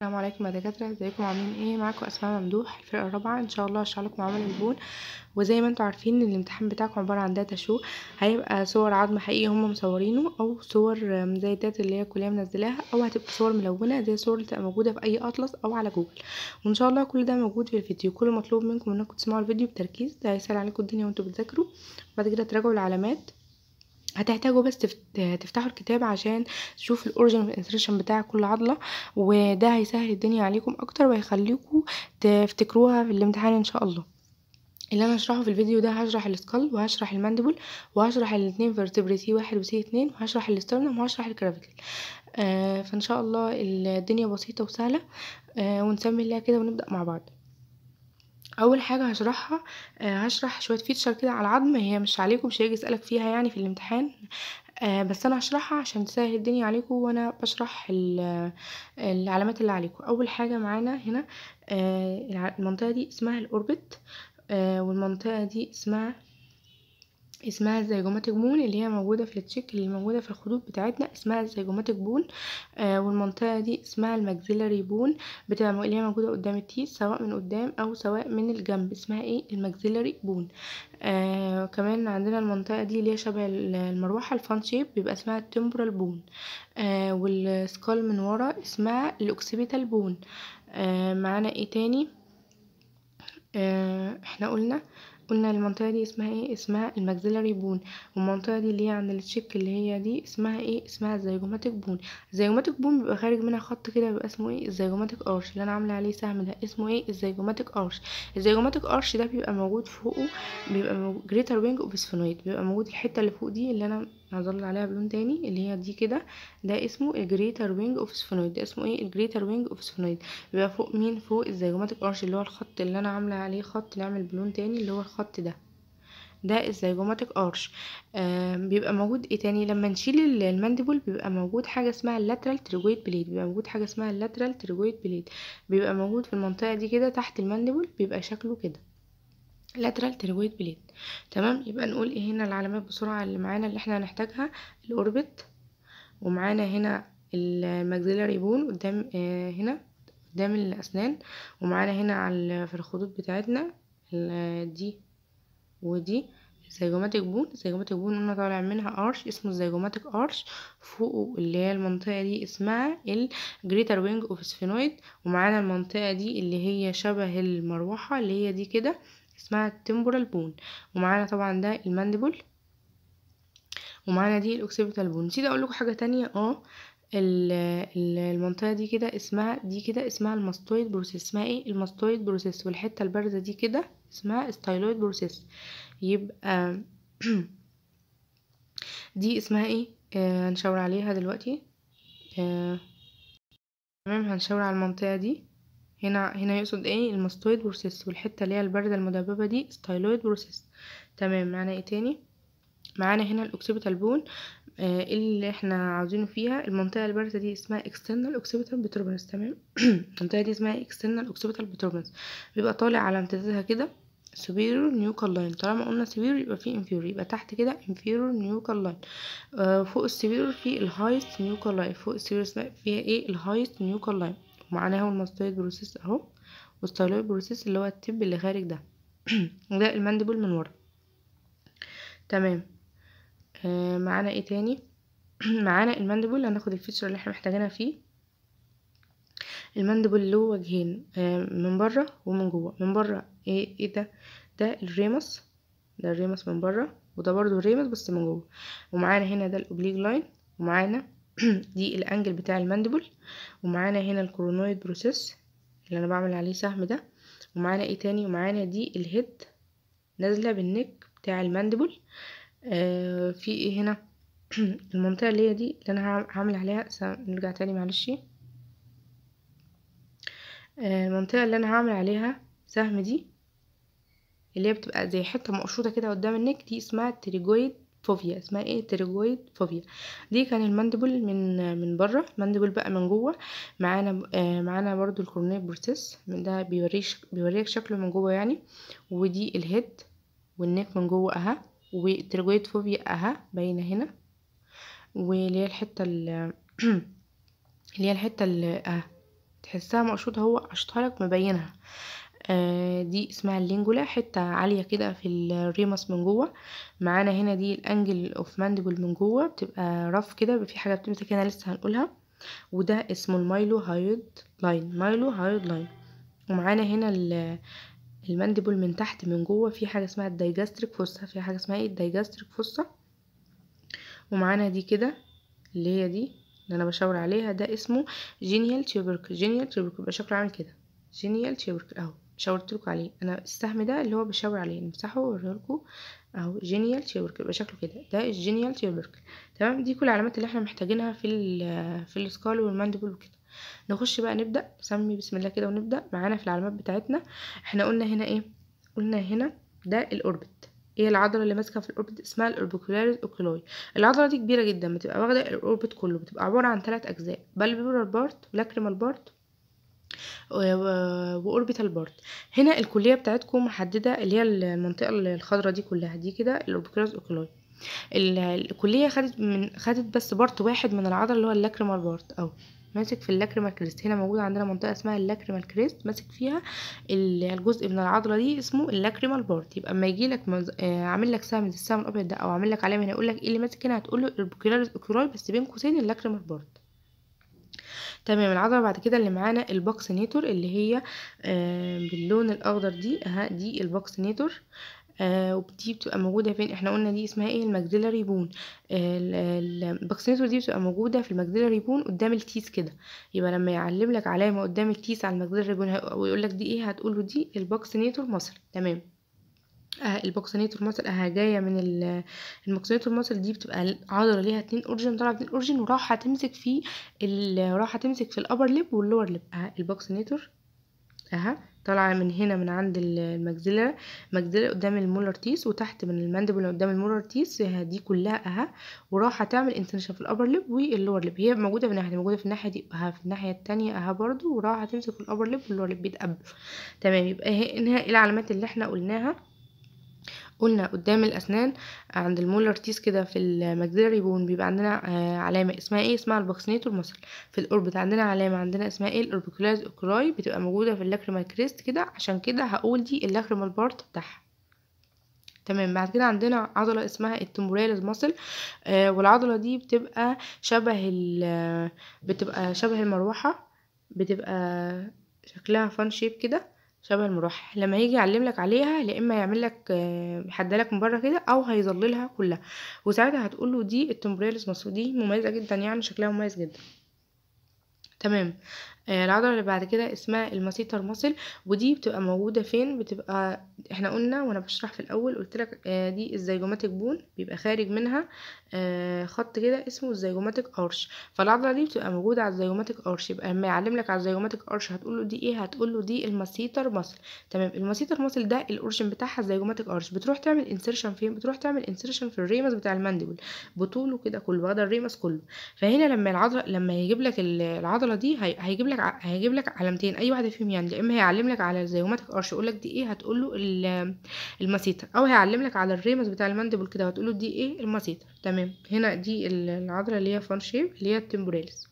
السلام عليكم يا دكاترة ازيكم عاملين ايه معاكم اسماء ممدوح الفرقة الرابعة ان شاء الله هشرح لكم عمل البون وزي ما انتوا عارفين ان الامتحان بتاعكم عبارة عن داتا شو هيبقى صور عظم حقيقي هم مصورينه او صور آم، زي الداتا اللي هي الكلية منزلاها او هتبقى صور ملونة زي الصور اللي تبقى موجودة في اي اطلس او على جوجل وان شاء الله كل ده موجود في الفيديو كل مطلوب منكم انكم تسمعوا الفيديو بتركيز ده هيسهل عليكم الدنيا وانتوا بتذاكروا بعد كده تراجعوا العلامات هتحتاجوا بس تفت... تفتحوا الكتاب عشان تشوفوا الاوريجن والانسرشن بتاع كل عضلة وده هيسهل الدنيا عليكم اكتر وهيخليكم تفتكروها في الامتحان ان شاء الله اللي انا هشرحه في الفيديو ده هشرح السكال وهشرح المانديبل وهشرح الاثنين فيرتبري سي واحد وسي اتنين وهشرح الاسترنم وهشرح الكرافيكل آه فان شاء الله الدنيا بسيطة وسهلة آه ونسمي الله كده ونبدأ مع بعض اول حاجه هشرحها آه هشرح شويه فيتشر كده على العظم هي مش عليكم مش هيجي يسالك فيها يعني في الامتحان آه بس انا هشرحها عشان تسهل الدنيا عليكم وانا بشرح ال- العلامات اللي عليكم اول حاجه معانا هنا آه الع- المنطقه دي اسمها الاوربت آه والمنطقه دي اسمها اسمها الزيجوماتيك بون اللي هي موجودة في التشيك اللي موجودة في الخدود بتاعتنا اسمها الزيجوماتيك بون آه والمنطقة دي اسمها الماكسيلاري بون بتبقى اللي هي موجودة قدام التيس سواء من قدام أو سواء من الجنب اسمها ايه الماكسيلاري بون آه كمان عندنا المنطقة دي اللي هي شبه ال- المروحة الفان شيب بيبقى اسمها التمبرال بون آه والسكال من ورا اسمها الأوكسيبيتال بون آه معانا ايه تاني آه احنا قلنا قلنا المنطقة دي اسمها ايه اسمها الماكسيلاري بون والمنطقة دي اللي هي عند التشيك اللي هي دي اسمها ايه اسمها الزيجوماتيك بون الزيجوماتيك بون بيبقى خارج منها خط كده بيبقى اسمه ايه الزيجوماتيك ارش اللي انا عاملة عليه سهم ده اسمه ايه الزيجوماتيك ارش الزيجوماتيك ارش ده بيبقى موجود فوقه بيبقى جريتر وينج اوف سفينويد بيبقى موجود الحتة اللي فوق دي اللي انا هظلل عليها بلون تاني اللي هي دي كده ده اسمه الجريتر وينج اوف سفينويد ده اسمه ايه الجريتر وينج اوف سفينويد بيبقى فوق مين فوق الزيجوماتيك ارش اللي هو الخط اللي انا عامله عليه خط نعمل بلون تاني اللي هو الخط ده ده الزيجوماتيك ارش آه بيبقى موجود ايه تاني لما نشيل ال- المانديبل بيبقى موجود حاجه اسمها اللاترال تريجويد بليد بيبقى موجود حاجه اسمها اللاترال تريجويد بليد بيبقى موجود في المنطقه دي كده تحت المانديبل بيبقى شكله كده لاترال تريجويد بليد تمام يبقى نقول ايه هنا العلامات بسرعه اللي معانا اللي احنا هنحتاجها الاوربت ومعانا هنا الماكسيلاري بون قدام آه هنا قدام الاسنان ومعانا هنا على في الخطوط بتاعتنا ال- دي ودي الزيجوماتيك بون الزيجوماتيك بون قلنا طالع منها ارش اسمه الزيجوماتيك ارش فوقه اللي هي المنطقة دي اسمها الجريتر وينج اوف سفينويد ومعانا المنطقة دي اللي هي شبه المروحة اللي هي دي كده اسمها التمبورال بون ومعانا طبعا ده المانديبل ومعانا دي الاوكسيبيتال بون نسيت اقول لكم حاجة تانية اه ال- ال- المنطقة دي كده اسمها دي كده اسمها الماستويد بروسيس اسمها ايه الماستويد بروسيس والحتة الباردة دي كده اسمها ستايلويد بروسيس يبقى دي اسمها ايه آه هنشاور عليها دلوقتي آه تمام هنشاور على المنطقة دي هنا هنا يقصد ايه الماستويد بروسيس والحتة اللي هي الباردة المدببة دي ستايلويد بروسيس تمام معانا ايه تاني معانا هنا الاوكسيبيتال بون آه اللي احنا عاوزينه فيها المنطقة الباردة دي اسمها external occipital protuberance تمام المنطقة دي اسمها external occipital protuberance بيبقى طالع على امتدادها كده superior nuchal line طالما قلنا superior يبقى في inferior يبقى تحت كده inferior nuchal line آه فوق السبيرور في الهايست nuchal line فوق السبيرور اسمها فيها ايه الهايست nuchal line ومعناها هو الماستويد بروسيس اهو والستايلويد بروسيس اللي هو التب اللي خارج ده وده المانديبل من ورا تمام آه معانا ايه تاني معانا المانديبل هناخد الفيتشر اللي احنا محتاجينها فيه المانديبل له وجهين آه من بره ومن جوه من بره ايه ايه ده ده الريمس ده الريمس من بره وده برضو الريمس بس من جوه ومعانا هنا ده الاوبليج لاين ومعانا دي الانجل بتاع المانديبل ومعانا هنا الكورونويد بروسيس اللي انا بعمل عليه سهم ده ومعانا ايه تاني ومعانا دي الهيد نازله بالنك بتاع المانديبل آه في ايه هنا المنطقة اللي هي دي اللي انا هعم- هعمل عليها س- نرجع تاني معلش آه المنطقة اللي انا هعمل عليها سهم دي اللي هي بتبقى زي حتة مقشوطة كده قدام النك دي اسمها تريجويد فوفيا اسمها ايه تريجويد فوفيا دي كان المانديبل من من بره المانديبل بقى من جوه معانا آه معانا برضو الكورنيت بروسيس من ده بيوريك بيوريك شكله من جوه يعني ودي الهيد والنك من جوه اها والتريجويد فوفيا اها باينه هنا واللي هي الحته ال- اللي هي الحته اللي اه تحسها مقشوطة هو قشطها لك مبينها آه دي اسمها اللينجولا حتة عالية كده في الريمس من جوه معانا هنا دي الانجل اوف مانديبل من جوه بتبقى رف كده في حاجة بتمسك هنا لسه هنقولها وده اسمه المايلو هايد لاين مايلو هايد لاين ومعانا هنا المانديبل من تحت من جوه في حاجة اسمها الدايجاستريك فوسا في حاجة اسمها ايه الدايجاستريك فوسا ومعانا دي كده اللي هي دي اللي انا بشاور عليها ده اسمه جينيال تيوبركل جينيال تيوبركل بيبقى شكله عامل كده جينيال تيوبركل اهو شاورت لكم عليه انا السهم ده اللي هو بشاور عليه نمسحه واوريهولكوا اهو جينيال تيوبركل يبقى شكله كده ده الجينيال تيوبركل تمام دي كل العلامات اللي احنا محتاجينها في ال في السكال والمانديبل وكده نخش بقى نبدا نسمي بسم الله كده ونبدا معانا في العلامات بتاعتنا احنا قلنا هنا ايه قلنا هنا ده الاوربت ايه العضله اللي ماسكه في الاوربت اسمها الاوربيكولاريس اوكيلوي العضله دي كبيره جدا بتبقى واخده الاوربت كله بتبقى عباره عن ثلاث اجزاء بالبيبرال بارت ولاكريمال بارت واوربيتال بارت هنا الكليه بتاعتكم محدده اللي هي المنطقه الخضراء دي كلها دي كده الاوربيكولاريس اوكيلوي الكليه خدت من خدت بس بارت واحد من العضله اللي هو اللاكريمال بارت او ماسك في اللاكريمال كريست هنا موجود عندنا منطقه اسمها اللاكريمال كريست ماسك فيها الجزء من العضله دي اسمه اللاكريمال بارت يبقى اما يجي لك مز... آه عامل لك سهم زي السهم الابيض ده او عامل لك علامه هنا يقول لك ايه اللي ماسك هنا هتقول له البوكيلاريس اوكيولاي بس بين قوسين اللاكريمال بارت تمام العضله بعد كده اللي معانا الباكسينيتور اللي هي آه باللون الاخضر دي اها دي الباكسينيتور آه ودي بتبقى موجودة فين احنا قلنا دي اسمها ايه الماكسيلاري بون آه الباكسينيتور دي بتبقى موجودة في الماكسيلاري بون قدام التيس كده يبقى لما يعلم لك علامة قدام التيس على الماكسيلاري بون ويقول لك دي ايه هتقول له دي الباكسينيتور مصل تمام آه البوكسينيتور ماسل اها جايه من الموكسينيتور ماسل دي بتبقى عضله ليها اتنين اورجن طالعه اتنين اورجن وراح تمسك في راح تمسك في الابر ليب واللور ليب اها البوكسينيتور اها طالعه من هنا من عند الماكسيلا ماكسيلا قدام المولر تيس وتحت من المانديبل قدام المولر تيس دي كلها اها وراح تعمل انتنشن في الابر ليب واللور ليب هي موجوده في الناحيه موجوده في الناحيه دي اها في الناحيه التانية اها برضو وراح تمسك في الابر ليب واللور ليب بيتقابلوا تمام يبقى هنا ايه العلامات اللي احنا قلناها قلنا قدام الاسنان عند المولر تيس كده في الماكسيلاري بون بيبقى عندنا علامه اسمها ايه اسمها البوكسينيتور ماسل في الاوربت عندنا علامه عندنا اسمها ايه الاوربيكولاز اوكولاي بتبقى موجوده في اللاكريمال كريست كده عشان كده هقول دي اللاكريمال بارت بتاعها تمام بعد كده عندنا عضلة اسمها التمبوراليز ماسل آه والعضلة دي بتبقى شبه ال بتبقى شبه المروحة بتبقى شكلها فان شيب كده شبه المروحة لما يجي يعلم لك عليها يا اما يعمل لك يحدى لك من بره كده او هيظللها كلها وساعتها هتقول له دي التمبرياليس ماسل دي مميزه جدا يعني شكلها مميز جدا تمام آه العضله اللي بعد كده اسمها الماسيتر ماسل ودي بتبقى موجوده فين بتبقى احنا قلنا وانا بشرح في الاول قلت لك آه دي الزيجوماتيك بون بيبقى خارج منها آه خط كده اسمه الزيجوماتيك ارش فالعضله دي بتبقى موجوده على الزيجوماتيك ارش يبقى لما يعلم لك على الزيجوماتيك ارش هتقول له دي ايه هتقول له دي الماسيتر ماسل تمام الماسيتر ماسل ده الاورشن بتاعها الزيجوماتيك ارش بتروح تعمل انسيرشن فين بتروح تعمل انسيرشن في الريمس بتاع المانديبل بطوله كده كله واخده الريمس كله فهنا لما العضله لما يجيب لك العضله دي هيجيب لك هيجيب لك علامتين اي واحده فيهم يعني يا اما هيعلم لك على الزيجوماتيك ارش يقول لك دي ايه هتقول له الماسيتر او هيعلم لك على الريمس بتاع المانديبل كده وهتقول له دي ايه الماسيتر تمام هنا دي العضله اللي هي فان شيب اللي هي التمبوراليس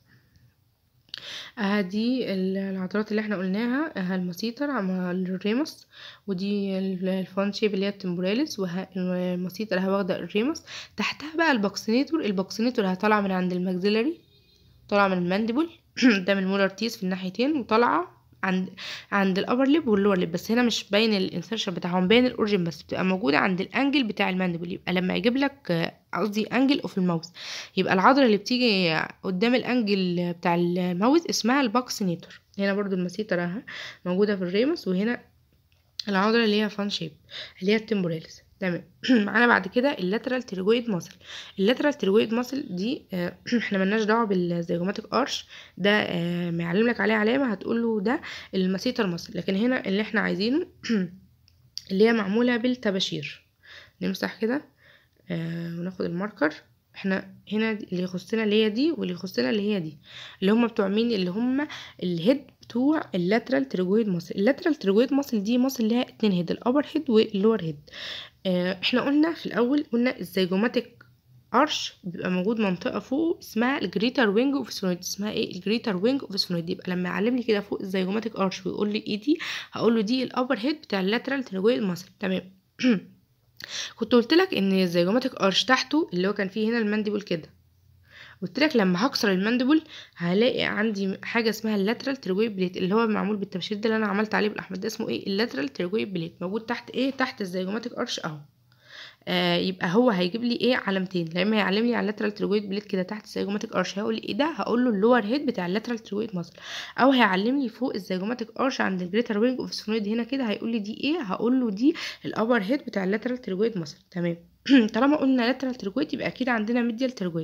اه دي العضلات اللي احنا قلناها اه الماسيتر مع الريمس ودي الفان شيب اللي هي التمبوراليس والماسيتر اه واخده الريمس تحتها بقى البوكسينيتور البوكسينيتور طالعه من عند الماكسيلاري طالعه من المانديبل قدام المولر تيس في الناحيتين وطالعه عند عند الابر ليب واللور ليب بس هنا مش باين الانسرشن بتاعهم باين الاورجن بس بتبقى موجوده عند الانجل بتاع المانديبل يبقى لما يجيب لك قصدي انجل اوف الماوس يبقى العضله اللي بتيجي قدام الانجل بتاع الماوس اسمها الباكسينيتور هنا برضو المسيتر اهي موجوده في الريمس وهنا العضله اللي هي فان شيب اللي هي التمبوراليس تمام معانا بعد كده اللاترال تيرويد ماسل اللاترال تيرويد ماسل دي آه احنا ملناش دعوه بالزيجوماتيك ارش ده آه ما يعلم لك عليه علامه هتقول له ده الماسيتر ماسل لكن هنا اللي احنا عايزينه اللي هي معموله بالتباشير نمسح كده آه وناخد الماركر احنا هنا اللي يخصنا اللي هي دي واللي يخصنا اللي هي دي اللي هم بتوع مين اللي هم الهيد بتوع اللاترال تريجويد ماسل اللاترال تريجويد ماسل دي ماسل ليها اتنين هيد الابر هيد واللور هيد اه احنا قلنا في الاول قلنا الزيجوماتيك ارش بيبقى موجود منطقه فوق اسمها الجريتر وينج اوف سفينويد اسمها ايه الجريتر وينج اوف سفينويد يبقى لما يعلم لي كده فوق الزيجوماتيك ارش ويقول لي ايه دي هقول له دي الابر هيد بتاع اللاترال تراجويد ماسل تمام كنت قلت لك ان الزيجوماتيك ارش تحته اللي هو كان فيه هنا المانديبل كده قلت لك لما هكسر المانديبل هلاقي عندي حاجه اسمها اللاترال ترجويد بليت اللي هو معمول بالتبشير ده اللي انا عملت عليه بالاحمر ده اسمه ايه اللاترال ترجويد بليت موجود تحت ايه تحت الزيجوماتيك ارش اهو آه يبقى هو هيجيب لي ايه علامتين لما يعلمني على اللاترال ترجويد بليت كده تحت الزيجوماتيك ارش هيقول لي ايه ده هقول له اللور هيد بتاع اللاترال ترجويد ماسل او هيعلمني فوق الزيجوماتيك ارش عند الجريتر وينج اوف سفينويد هنا كده هيقول لي دي ايه هقول له دي الابر هيد بتاع اللاترال ترجويد ماسل تمام طالما قلنا لاترال ترجويد يبقى اكيد عندنا ميديال ترجويد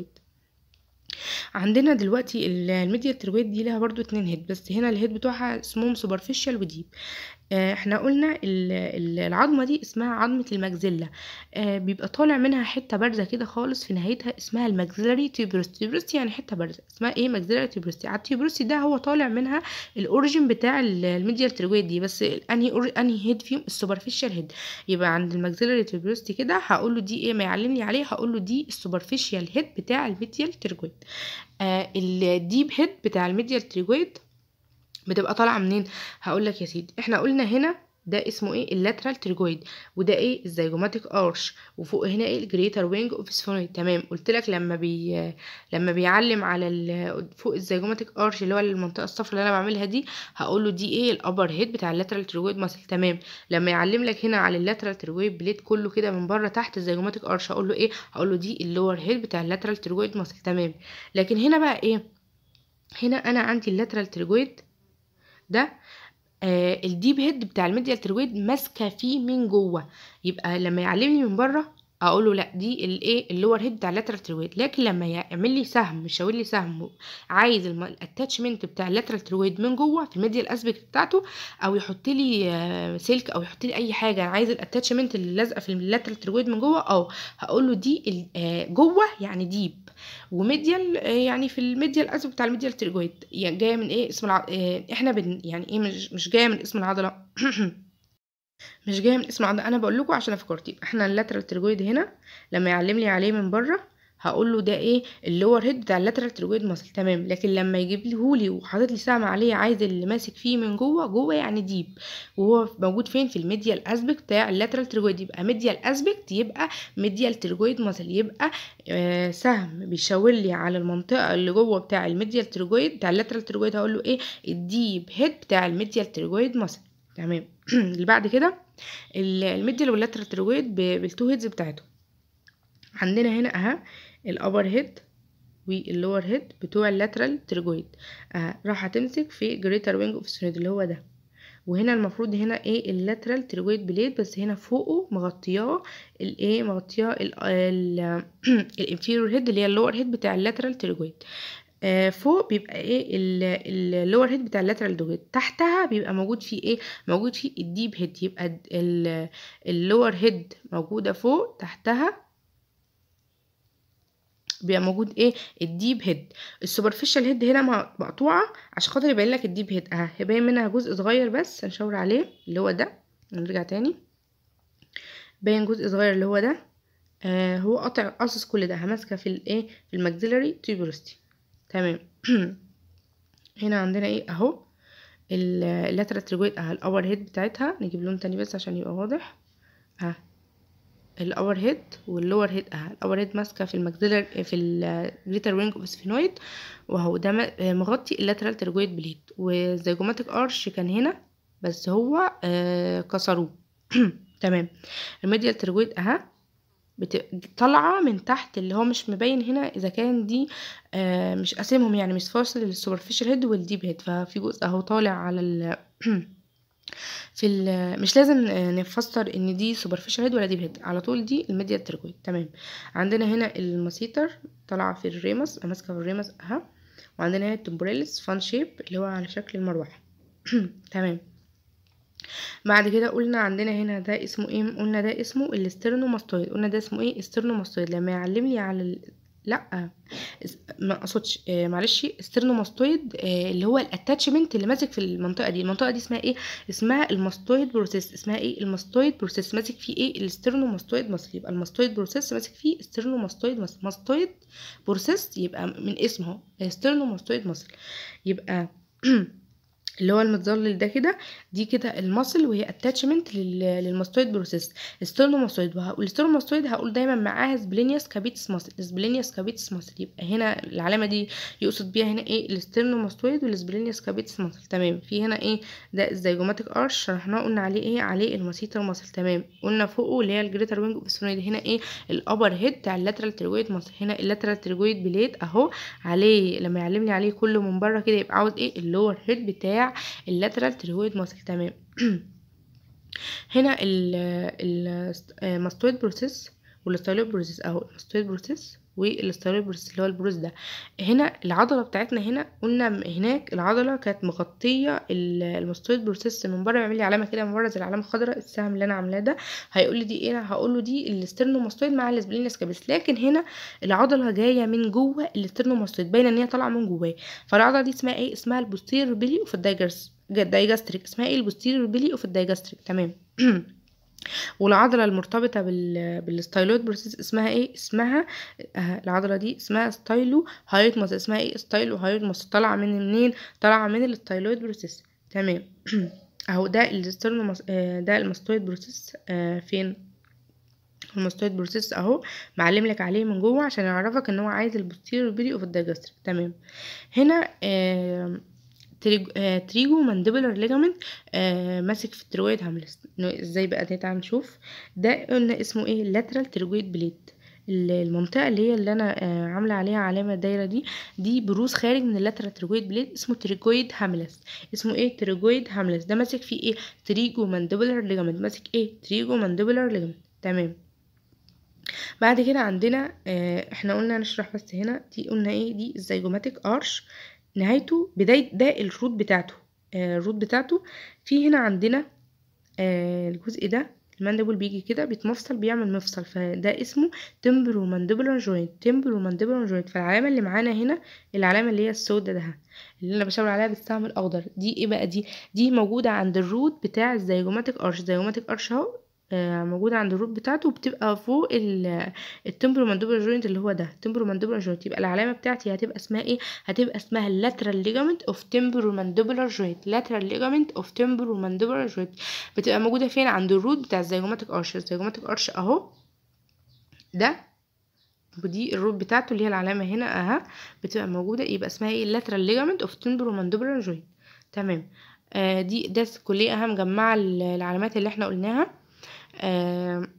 عندنا دلوقتي الميديا ترويد دي لها برضو اتنين هيد بس هنا الهيد بتوعها اسمهم سوبرفيشال وديب آه احنا قلنا العظمه دي اسمها عظمه المجزله آه بيبقى طالع منها حته بارزه كده خالص في نهايتها اسمها المجزلري تيوبروستي تيوبروستي يعني حته بارزه اسمها ايه مجزلري تيوبروستي على التيوبروستي ده هو طالع منها الاوريجين بتاع الميديا ترويد دي بس انهي أور... انهي هيد فيهم السوبرفيشال هيد يبقى عند المجزلري تيوبروستي كده هقول له دي ايه ما يعلمني عليه هقول له دي السوبرفيشال هيد بتاع الميديال ترويد آه الديب هيد بتاع الميديال ترويد بتبقى طالعه منين هقول لك يا سيدي احنا قلنا هنا ده اسمه ايه اللاترال تريجويد وده ايه الزيجوماتيك ارش وفوق هنا ايه الجريتر وينج اوف سفينويد تمام قلت لك لما بي لما بيعلم على ال... فوق الزيجوماتيك ارش اللي هو المنطقه الصفراء اللي انا بعملها دي هقول له دي ايه الابر هيد بتاع اللاترال تريجويد ماسل تمام لما يعلم لك هنا على اللاترال تريجويد بليد كله كده من بره تحت الزيجوماتيك ارش هقول له ايه هقول له دي اللور هيد بتاع اللاترال تريجويد ماسل تمام لكن هنا بقى ايه هنا انا عندي اللاترال تريجويد ده آه الديب هيد بتاع الميديال ترويد ماسكه فيه من جوه يبقى لما يعلمني من بره اقول له لا دي الايه اللور هيد بتاع اللاترال ترويد لكن لما يعمل لي سهم يشاور لي سهم عايز الاتاتشمنت بتاع اللاترال ترويد من جوه في الميديال اسبكت بتاعته او يحط لي آه سلك او يحط لي اي حاجه عايز الاتاتشمنت اللي لازقه في اللاترال ترويد من جوه او هقول له دي آه جوه يعني ديب وميديال يعني في الميديال اسف بتاع الميديال ترجويد يعني جايه من ايه اسم الع... احنا بن يعني ايه مش مش جايه من اسم العضله مش جايه من اسم العضله انا بقول لكم عشان افكرت يبقى احنا اللاترال ترجويد هنا لما يعلم لي عليه من بره هقول له ده ايه اللور هيد بتاع اللاترال ترجويد ماسل تمام لكن لما يجيب لي لي وحاطط لي سهم عليه عايز اللي ماسك فيه من جوه جوه يعني ديب وهو موجود فين في الميديال اسبكت بتاع اللاترال ترجويد يبقى ميديال اسبكت يبقى ميديال ترجويد ماسل يبقى آه سهم بيشاور لي على المنطقه اللي جوه بتاع الميديال ترجويد بتاع اللاترال ترجويد هقول له ايه الديب هيد بتاع الميديال ترجويد ماسل تمام اللي بعد كده الميديال واللاترال ترجويد بالتو هيدز بتاعتهم عندنا هنا اها الابر هيد واللور هيد بتوع اللاترال ترجويد آه راح هتمسك في جريتر وينج اوف سفينويد اللي هو ده وهنا المفروض هنا ايه اللاترال ترجويد بليد بس هنا فوقه مغطياه الايه مغطياه الانفيرور هيد اللي هي اللور هيد بتاع اللاترال ترجويد آه فوق بيبقى ايه اللور هيد بتاع اللاترال دوجيت تحتها بيبقى موجود فيه ايه موجود فيه الديب هيد يبقى اللور هيد موجوده فوق تحتها بيبقى موجود ايه الديب هيد السوبرفيشال هيد هنا مقطوعه عشان خاطر يبين لك الديب هيد اهي هيبين منها جزء صغير بس هنشاور عليه اللي هو ده نرجع تاني باين جزء صغير اللي هو ده آه هو قاطع قاصص كل ده ماسكه في الايه في الماكسيلاري تيوبروستي تمام هنا عندنا ايه اهو اللاترال تريجويد اهي الاور هيد بتاعتها نجيب لون تاني بس عشان يبقى واضح اهي الاور هيد واللور هيد اهي الاور هيد ماسكه في الماكسيلر في الجريتر وينج اوف سفينويد وهو ده مغطي اللاترال ترجويد بليد والزيجوماتيك ارش كان هنا بس هو آه كسروه تمام الميديال ترجويد اهي طالعه من تحت اللي هو مش مبين هنا اذا كان دي آه مش قاسمهم يعني مش فاصل السوبرفيشال هيد والديب هيد ففي جزء اهو طالع على ال في مش لازم نفسر ان دي سوبرفيشال هيد ولا ديب هيد على طول دي الميديا ترجويد تمام عندنا هنا المسيتر طالعه في الريمس ماسكه في الريمس اهو وعندنا هنا التمبوريلس فان شيب اللي هو على شكل المروحه تمام بعد كده قلنا عندنا هنا ده اسمه ايه قلنا ده اسمه الاسترنوماستويد قلنا ده اسمه ايه استرنوماستويد لما يعلم لي على لا اس- ما اقصدش آه، معلش ستيرنوماستويد آه، اللي هو الاتاتشمنت اللي ماسك في المنطقه دي المنطقه دي اسمها ايه اسمها الماستويد بروسيس اسمها ايه الماستويد بروسيس ماسك فيه ايه الستيرنوماستويد ماسل يبقى الماستويد بروسيس ماسك فيه ستيرنوماستويد ماسل ماستويد بروسيس يبقى من اسمه ستيرنوماستويد ماسل يبقى اللي هو المتظلل ده كده دي كده المصل وهي اتاتشمنت للماستويد بروسيس الستيرنوماستويد والستيرنوماستويد هقول دايما معاها سبلينيوس كابيتس ماسل سبلينيوس كابيتس ماسل يبقى هنا العلامه دي يقصد بيها هنا ايه الستيرنوماستويد والسبلينيوس كابيتس ماسل تمام في هنا ايه ده الزيجوماتيك ارش شرحناه قلنا عليه ايه عليه الماسيتر ماسل تمام قلنا فوقه اللي هي الجريتر وينج اوف هنا ايه الابر هيد بتاع اللاترال تريجويد ماسل هنا اللاترال تريجويد بليد اهو عليه لما يعلمني عليه كله من بره كده يبقى عاوز ايه اللور هيد بتاع اللاترال تريجويد ماسل تمام هنا الماستويد بروسيس والستايلويد بروسيس اهو الماستويد بروسيس والستايلويد بروسيس اللي هو البروس ده هنا العضله بتاعتنا هنا قلنا هناك العضله كانت مغطيه ال- الماستويد بروسيس من بره بيعمل لي علامه كده من بره زي العلامه الخضراء السهم اللي انا عاملاه ده هيقول لي دي ايه هقول له دي الاسترنوماستويد مع السبلينس كابيس لكن هنا العضله جايه من جوه الاسترنوماستويد باينه ان هي طالعه من جواه فالعضله دي اسمها ايه اسمها البوستيريور بيلي اوف الدايجرس الدايجاستريك اسمها ايه البوستيريور بيلي اوف الدايجاستريك تمام والعضله المرتبطه بال بالستايلويد بروسيس اسمها ايه اسمها آه العضله دي اسمها ستايلو هايوت ماسل اسمها ايه ستايلو هايوت ماسل طالعه من منين طالعه من الستايلويد بروسيس تمام اهو ده الاسترنو آه ده الماستويد بروسيس آه فين الماستويد بروسيس اهو معلم لك عليه من جوه عشان يعرفك ان هو عايز البوستيريور بيلي اوف الدايجاستريك تمام هنا آه تريج- آه، تريجو مانديبولار ليجامنت آه ماسك في الترويد هاملس ازاي بقى ده تعال نشوف ده قلنا اسمه ايه اللاترال ترويد بليد ال- المنطقة اللي هي اللي انا آه عاملة عليها علامة الدايرة دي دي بروز خارج من اللاترال ترويد بليد اسمه تريجويد هاملس اسمه ايه تريجويد هاملس ده ماسك فيه ايه تريجو مانديبولار ليجامنت ماسك ايه تريجو مانديبولار ليجامنت تمام بعد كده عندنا آه احنا قلنا نشرح بس هنا دي قلنا ايه دي الزيجوماتيك ارش نهايته بداية ده الروت بتاعته آه الروت بتاعته في هنا عندنا آه الجزء ده المانديبل بيجي كده بيتمفصل بيعمل مفصل فده اسمه تمبرو مانديبولار جوينت تمبرو مانديبولار جوينت فالعلامة اللي معانا هنا العلامة اللي هي السوداء ده اللي انا بشاور عليها بالسهم الاخضر دي ايه بقى دي دي موجودة عند الروت بتاع الزيجوماتيك ارش الزيجوماتيك ارش اهو آه، موجودة عند الروت بتاعته وبتبقى فوق التمبرو مانديبولار جوينت اللي هو ده التمبرو مانديبولار جوينت يبقى العلامة بتاعتي هتبقى اسمها ايه هتبقى اسمها اللاترال ليجامنت اوف تمبرو مانديبولار جوينت لاترال ليجامنت اوف تمبرو مانديبولار جوينت بتبقى موجودة فين عند الروت بتاع الزيجوماتيك ارش الزيجوماتيك ارش اهو ده ودي الروت بتاعته اللي هي العلامة هنا اها بتبقى موجودة يبقى اسمها ايه اللاترال ليجامنت اوف تمبرو مانديبولار جوينت تمام آه دي ده كلية مجمعة العلامات اللي احنا قلناها آه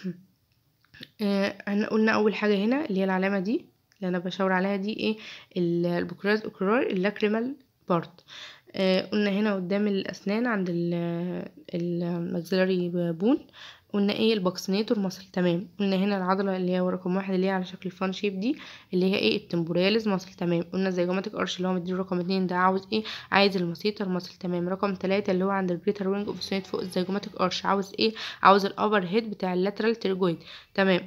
آه، احنا قلنا اول حاجه هنا اللي هي العلامه دي اللي انا بشاور عليها دي ايه ال- البوكراز اوكرار اللاكريمال بارت آه قلنا هنا قدام الاسنان عند الماكسيلاري بون قلنا ايه الباكسينيتور ماسل تمام قلنا هنا العضله اللي هي رقم واحد اللي هي على شكل فان شيب دي اللي هي ايه التمبورياليز ماسل تمام قلنا الزيجوماتيك ارش اللي هو مديله رقم اتنين ده عاوز ايه عايز الماسيتر ماسل تمام رقم تلاتة اللي هو عند الجريتر وينج اوف سويت فوق الزيجوماتيك ارش عاوز ايه عاوز الابر هيد بتاع اللاترال تريجويد تمام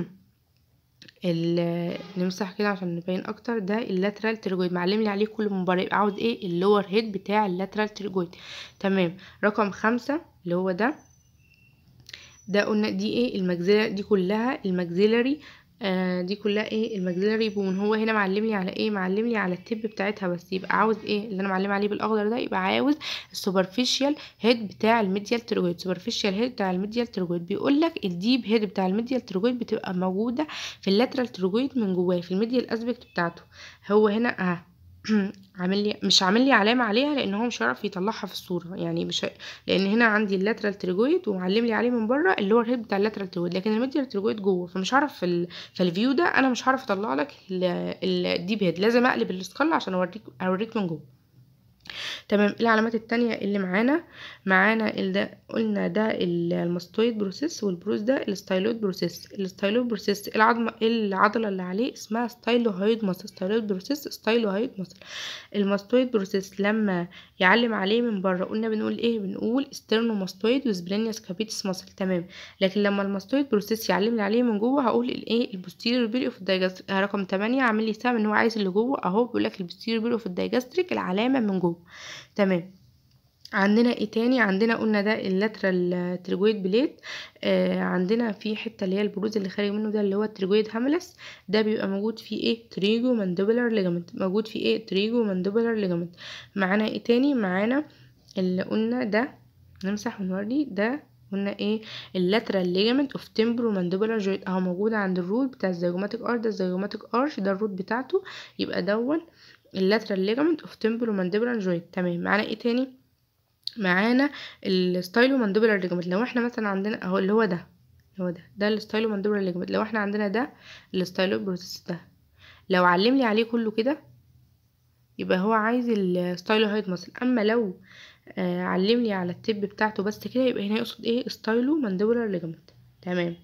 ال- نمسح كده عشان نبين اكتر ده اللاترال تريجويد معلم لي عليه كل من بره يبقى عاوز ايه اللور هيد بتاع اللاترال تريجويد تمام رقم خمسة اللي هو ده ده قلنا دي ايه المجزلة دي كلها المجزلري آه دي كلها ايه المجزلري بون هو هنا معلم لي على ايه معلم لي على التب بتاعتها بس يبقى عاوز ايه اللي انا معلم عليه بالاخضر ده يبقى عاوز السوبرفيشال هيد بتاع الميديال ترويد سوبرفيشال هيد بتاع الميديال ترويد بيقول لك الديب هيد بتاع الميديال ترويد بتبقى موجوده في اللاترال ترويد من جواه في الميديال اسبكت بتاعته هو هنا اه عامل لي مش عامل لي علامه عليها لان هو مش هيعرف يطلعها في الصوره يعني مش ه- لان هنا عندي اللاترال تريجويد ومعلم لي عليه من بره اللي هو الهيد بتاع اللاترال تريجويد لكن الميديال تريجويد جوه فمش هعرف في ال... في الفيو ده انا مش هعرف اطلع لك ال- ال- الديب هيد لازم اقلب السكال عشان اوريك اوريك من جوه تمام إيه العلامات التانية اللي معانا معانا ال- ده قلنا ده ال- الماستويد بروسيس والبروس ده الستايلويد بروسيس الستايلويد بروسيس إيه العظمة إيه العضلة اللي عليه اسمها ستايلوهايد ماسل ستايلويد بروسيس ستايلوهايد ماسل الماستويد بروسيس لما يعلم عليه من بره قلنا بنقول ايه بنقول ستيرنوماستويد وسبلينياس كابيتس ماسل تمام لكن لما الماستويد بروسيس يعلم لي عليه من جوه هقول الايه البوستيريور بيري اوف الدايجاستريك رقم 8 عامل لي سهم ان هو عايز اللي جوه اهو بيقول لك البوستيريور بيري اوف الدايجاستريك العلامه من جوه تمام عندنا ايه تاني عندنا قلنا ده اللاترال تريجويد بليت آه عندنا في حته اللي هي البروز اللي خارج منه ده اللي هو التريجويد هاملس ده بيبقى موجود فيه ايه تريجو مانديبولار ليجامنت موجود فيه ايه تريجو مانديبولار ليجامنت معانا ايه تاني معانا اللي قلنا ده نمسح ونوري ده قلنا ايه اللاترال ليجامنت اوف تمبرو مانديبولار جوينت اهو موجود عند الروت بتاع الزيجوماتيك ارش ده الزيجوماتيك ارش ده الروت بتاعته يبقى دون اللاترال ليجامنت اوف تمبرو مانديبولار جوينت تمام معانا ايه تاني معانا الستايلو مانديبولار ليجامنت لو احنا مثلا عندنا اهو اللي هو ده اللي هو ده ده الستايلو مانديبولار ليجامنت لو احنا عندنا ده الستايلو بروسيس ده لو علم لي عليه كله كده يبقى هو عايز الستايلو هايد ماسل اما لو آه علم لي على التب بتاعته بس كده يبقى هنا يقصد ايه ستايلو مانديبولار ليجامنت تمام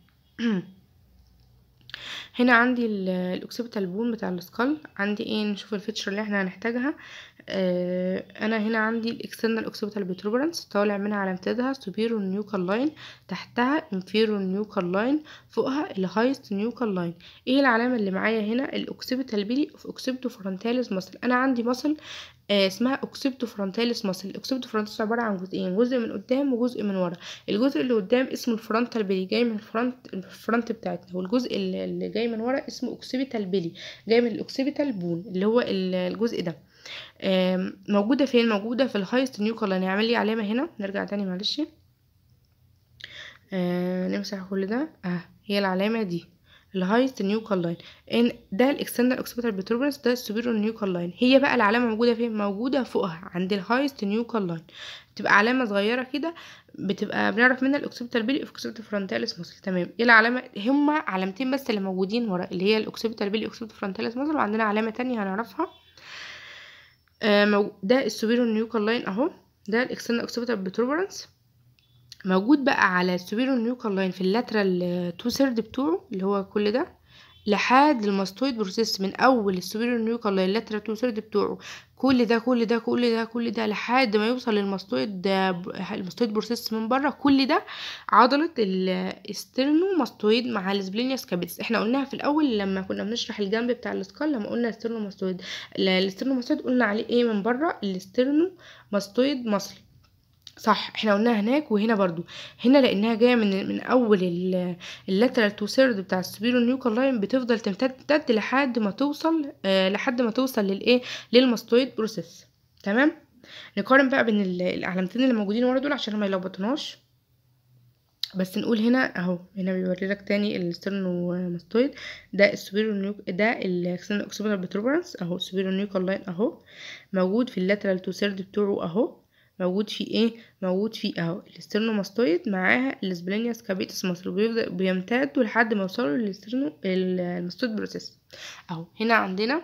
هنا عندي الاوكسيبيتال بون بتاع السكال عندي ايه نشوف الفيتشر اللي احنا هنحتاجها آه انا هنا عندي الاكسترنال اوكسيبيتال بروتوبرانس طالع منها على امتدادها سوبيرو نيوكال لاين تحتها انفيرو نيوكال لاين فوقها الهايست نيوكال لاين ايه العلامه اللي معايا هنا الاوكسيبيتال بيلي اوف اوكسيبتو فرونتاليس ماسل انا عندي ماسل آه اسمها اوكسيبتو فرونتاليس ماسل الاوكسيبتو فرونتاليس عباره عن جزئين جزء من قدام وجزء من ورا الجزء اللي قدام اسمه الفرونتال بيلي جاي من الفرونت الفرونت بتاعتنا والجزء اللي جاي من ورا اسمه اوكسيبيتال بيلي جاي من الاوكسيبيتال بون اللي هو الجزء ده موجوده فين موجوده في الهايست نيوكال لاين نعمل لي علامه هنا نرجع تاني معلش آه نمسح كل ده اه هي العلامه دي الهايست نيوكال لاين ان ده الاكسترنال اوكسيبيتال بروتوبرانس ده السوبيريور نيوكال لاين هي بقى العلامه موجوده فين موجوده فوقها عند الهايست نيوكال لاين بتبقى علامه صغيره كده بتبقى بنعرف منها الاوكسيبيتال بيلي اوكسيبيتال فرونتاليس ماسل تمام ايه العلامه هما علامتين بس اللي موجودين ورا اللي هي الاوكسيبيتال بيلي اوكسيبيتال فرونتاليس ماسل وعندنا علامه تانية هنعرفها آه ده السوبيريور نيوكال لاين اهو ده الاكسترنال اوكسيبيتال بروتوبرانس موجود بقى على السوبيريور نيوكال لاين في اللاترال تو سيرد بتوعه اللي هو كل ده لحد الماستويد بروسيس من اول السوبيريور نيوكال لاين اللاترال تو سيرد بتوعه كل ده كل ده كل ده كل ده لحد ما يوصل للماستويد الماستويد بروسيس من بره كل ده عضله الاسترنو ماستويد مع السبلينياس كابيتس احنا قلناها في الاول لما كنا بنشرح الجنب بتاع السكال لما قلنا استرنو ماستويد الاسترنو ماستويد قلنا عليه ايه من بره الاسترنو ماستويد مصل صح احنا قلناها هناك وهنا برضو هنا لانها جايه من من اول اللاترال تو سيرد بتاع السبيرو نيوكال لاين بتفضل تمتد تمتد لحد ما توصل آه لحد ما توصل للايه للماستويد بروسيس تمام نقارن بقى بين العلامتين اللي موجودين ورا دول عشان ما يلخبطوناش بس نقول هنا اهو هنا بيوري لك تاني السترنو ماستويد ده السوبيرو نيوك ده الاكسترنال اوكسيبيتال بروتوبرانس اهو السوبيرو نيوكال لاين اهو موجود في اللاترال تو سيرد بتوعه اهو موجود فيه ايه موجود فيه اهو الاسترنوماستويد معاها السبلينياس كابيتس مصر بيفضل بيمتدوا لحد ما يوصلوا للاسترنو الماستويد بروسيس اهو هنا عندنا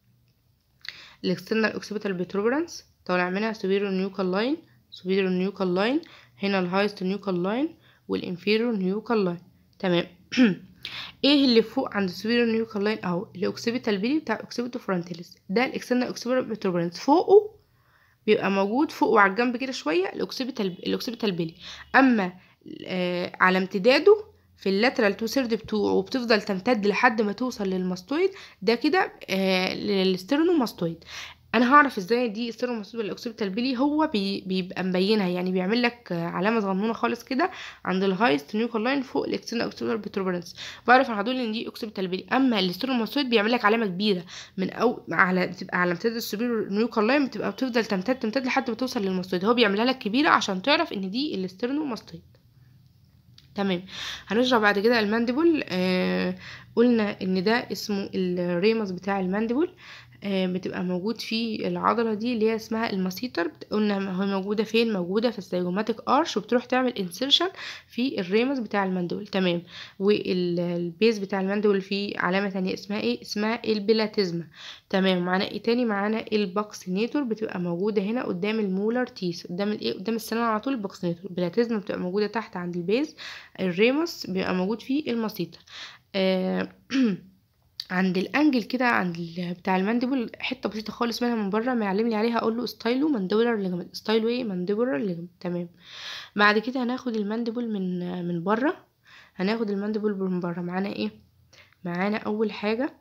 الاكسترنال اوكسيبيتال بروتوبرانس طالع منها سوبيريور نيوكال لاين سوبيريور نيوكال لاين هنا الهايست نيوكال لاين والانفيريور نيوكال لاين تمام ايه اللي فوق عند السوبيريور نيوكال لاين اهو الاوكسيبيتال بيلي بتاع الاوكسيبيتو فرونتاليس ده الاكسترنال اوكسيبيتال بروتوبرانس فوقه بيبقى موجود فوق وعلى الجنب كده شويه الاوكسيبيتال الاوكسيبيتال بيلي اما آه على امتداده في اللاترال تو سيرد بتوعه وبتفضل تمتد لحد ما توصل للماستويد ده كده آه للسترنوماستويد انا هعرف ازاي دي ستيرنوماستويد ولا اوكسيبيتال بيلي هو بي بيبقى مبينها يعني بيعمل لك علامه صغنونه خالص كده عند الهايست نيوكال لاين فوق الاكسترنال اوكسيبيتال بروتوبرانس بعرف على طول ان دي اوكسيبيتال بيلي اما الستيرنوماستويد بيعمل لك علامه كبيره من او على بتبقى على امتداد السوبيريور نيوكال لاين بتبقى بتفضل تمتد تمتد لحد ما توصل للماستويد هو بيعملها لك كبيره عشان تعرف ان دي الستيرنوماستويد تمام هنشرح بعد كده المانديبل آه قلنا ان ده اسمه الريمس بتاع المانديبل آه، بتبقى موجود في العضله دي اللي هي اسمها المسيطر بت- قلنا هي موجوده فين موجوده في الزيجوماتيك ارش وبتروح تعمل انسيرشن في الريمس بتاع المندول تمام والبيز بتاع المندول فيه علامه تانية اسمها ايه اسمها البلاتيزما تمام معانا ايه تاني معانا الباكسينيتور بتبقى موجوده هنا قدام المولر تيس قدام الايه قدام السنان على طول الباكسينيتور البلاتيزما بتبقى موجوده تحت عند البيز الريمس بيبقى موجود فيه المسيطر آه عند الانجل كده عند ال- بتاع المانديبل حته بسيطه خالص منها من بره ما يعلم لي عليها اقول له ستايلو مانديبولار ليجمنت ستايلو ايه مانديبولار ليجمنت تمام بعد كده هناخد المانديبل من من بره هناخد المانديبل من بره معانا ايه معانا اول حاجه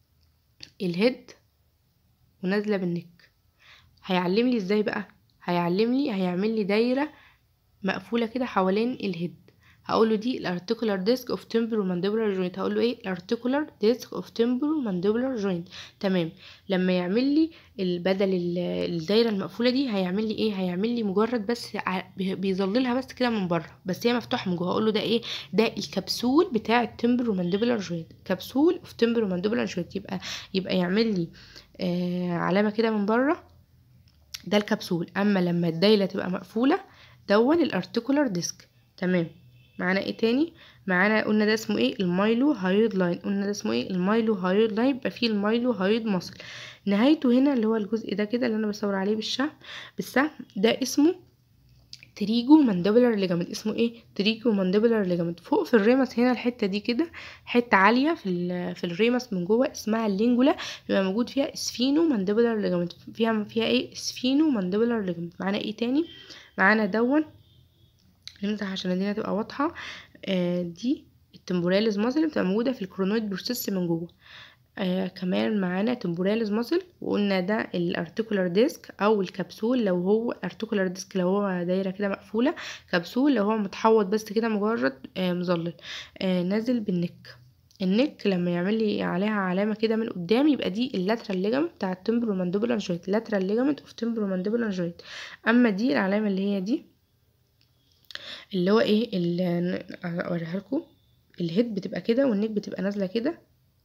الهيد ونازله بالنك هيعلم لي ازاي بقى هيعلم لي هيعمل لي دايره مقفوله كده حوالين الهيد هقول له دي الارتيكولار ديسك اوف تمبر ومانديبولار جوينت هقول له ايه الارتيكولار ديسك اوف تمبر ومانديبولار جوينت تمام لما يعمل لي ال- بدل ال- الدايره المقفوله دي هيعمل لي ايه هيعمل لي مجرد بس ع- بي- بيظللها بس كده من بره بس هي مفتوحه من جوه هقول له ده ايه ده الكبسول بتاع التمبر ومانديبولار جوينت كبسول اوف تمبر ومانديبولار جوينت يبقى يبقى يعمل لي آه علامه كده من بره ده الكبسول اما لما الدايره تبقى مقفوله دون الارتيكولار ديسك تمام معانا ايه تاني معانا قلنا ده اسمه ايه المايلو هايود لاين قلنا ده اسمه ايه المايلو هايود لاين يبقى فيه المايلو هايود ماسل نهايته هنا اللي هو الجزء ده كده اللي انا بصور عليه بالشهم بالسهم ده اسمه تريجو مانديبولار ليجامنت اسمه ايه تريجو مانديبولار ليجامنت فوق في الريمس هنا الحته دي كده حته عاليه في ال- في الريمس من جوه اسمها اللينجولا بيبقى موجود فيها اسفينو مانديبولار ليجامنت فيها فيها ايه اسفينو مانديبولار ليجامنت معانا ايه تاني معانا دون نمسح عشان الدنيا تبقى واضحه آه دي التمبوراليز ماسل بتبقى موجوده في الكرونويد بروسيس من جوه آه كمان معانا تمبوراليز ماسل وقلنا ده الارتيكولار ديسك او الكبسول لو هو ارتيكولار ديسك لو هو دايره كده مقفوله كبسول لو هو متحوط بس كده مجرد آه مظلل آه نازل بالنك النك لما يعمل لي عليها علامه كده من قدام يبقى دي اللاترال ليجامنت بتاع التمبرو مانديبولار جوينت لاترال ليجامنت اوف تمبرو مانديبولار جوينت اما دي العلامه اللي هي دي اللي هو ايه اللي اوريها لكم الهيد بتبقى كده والنك بتبقى نازله كده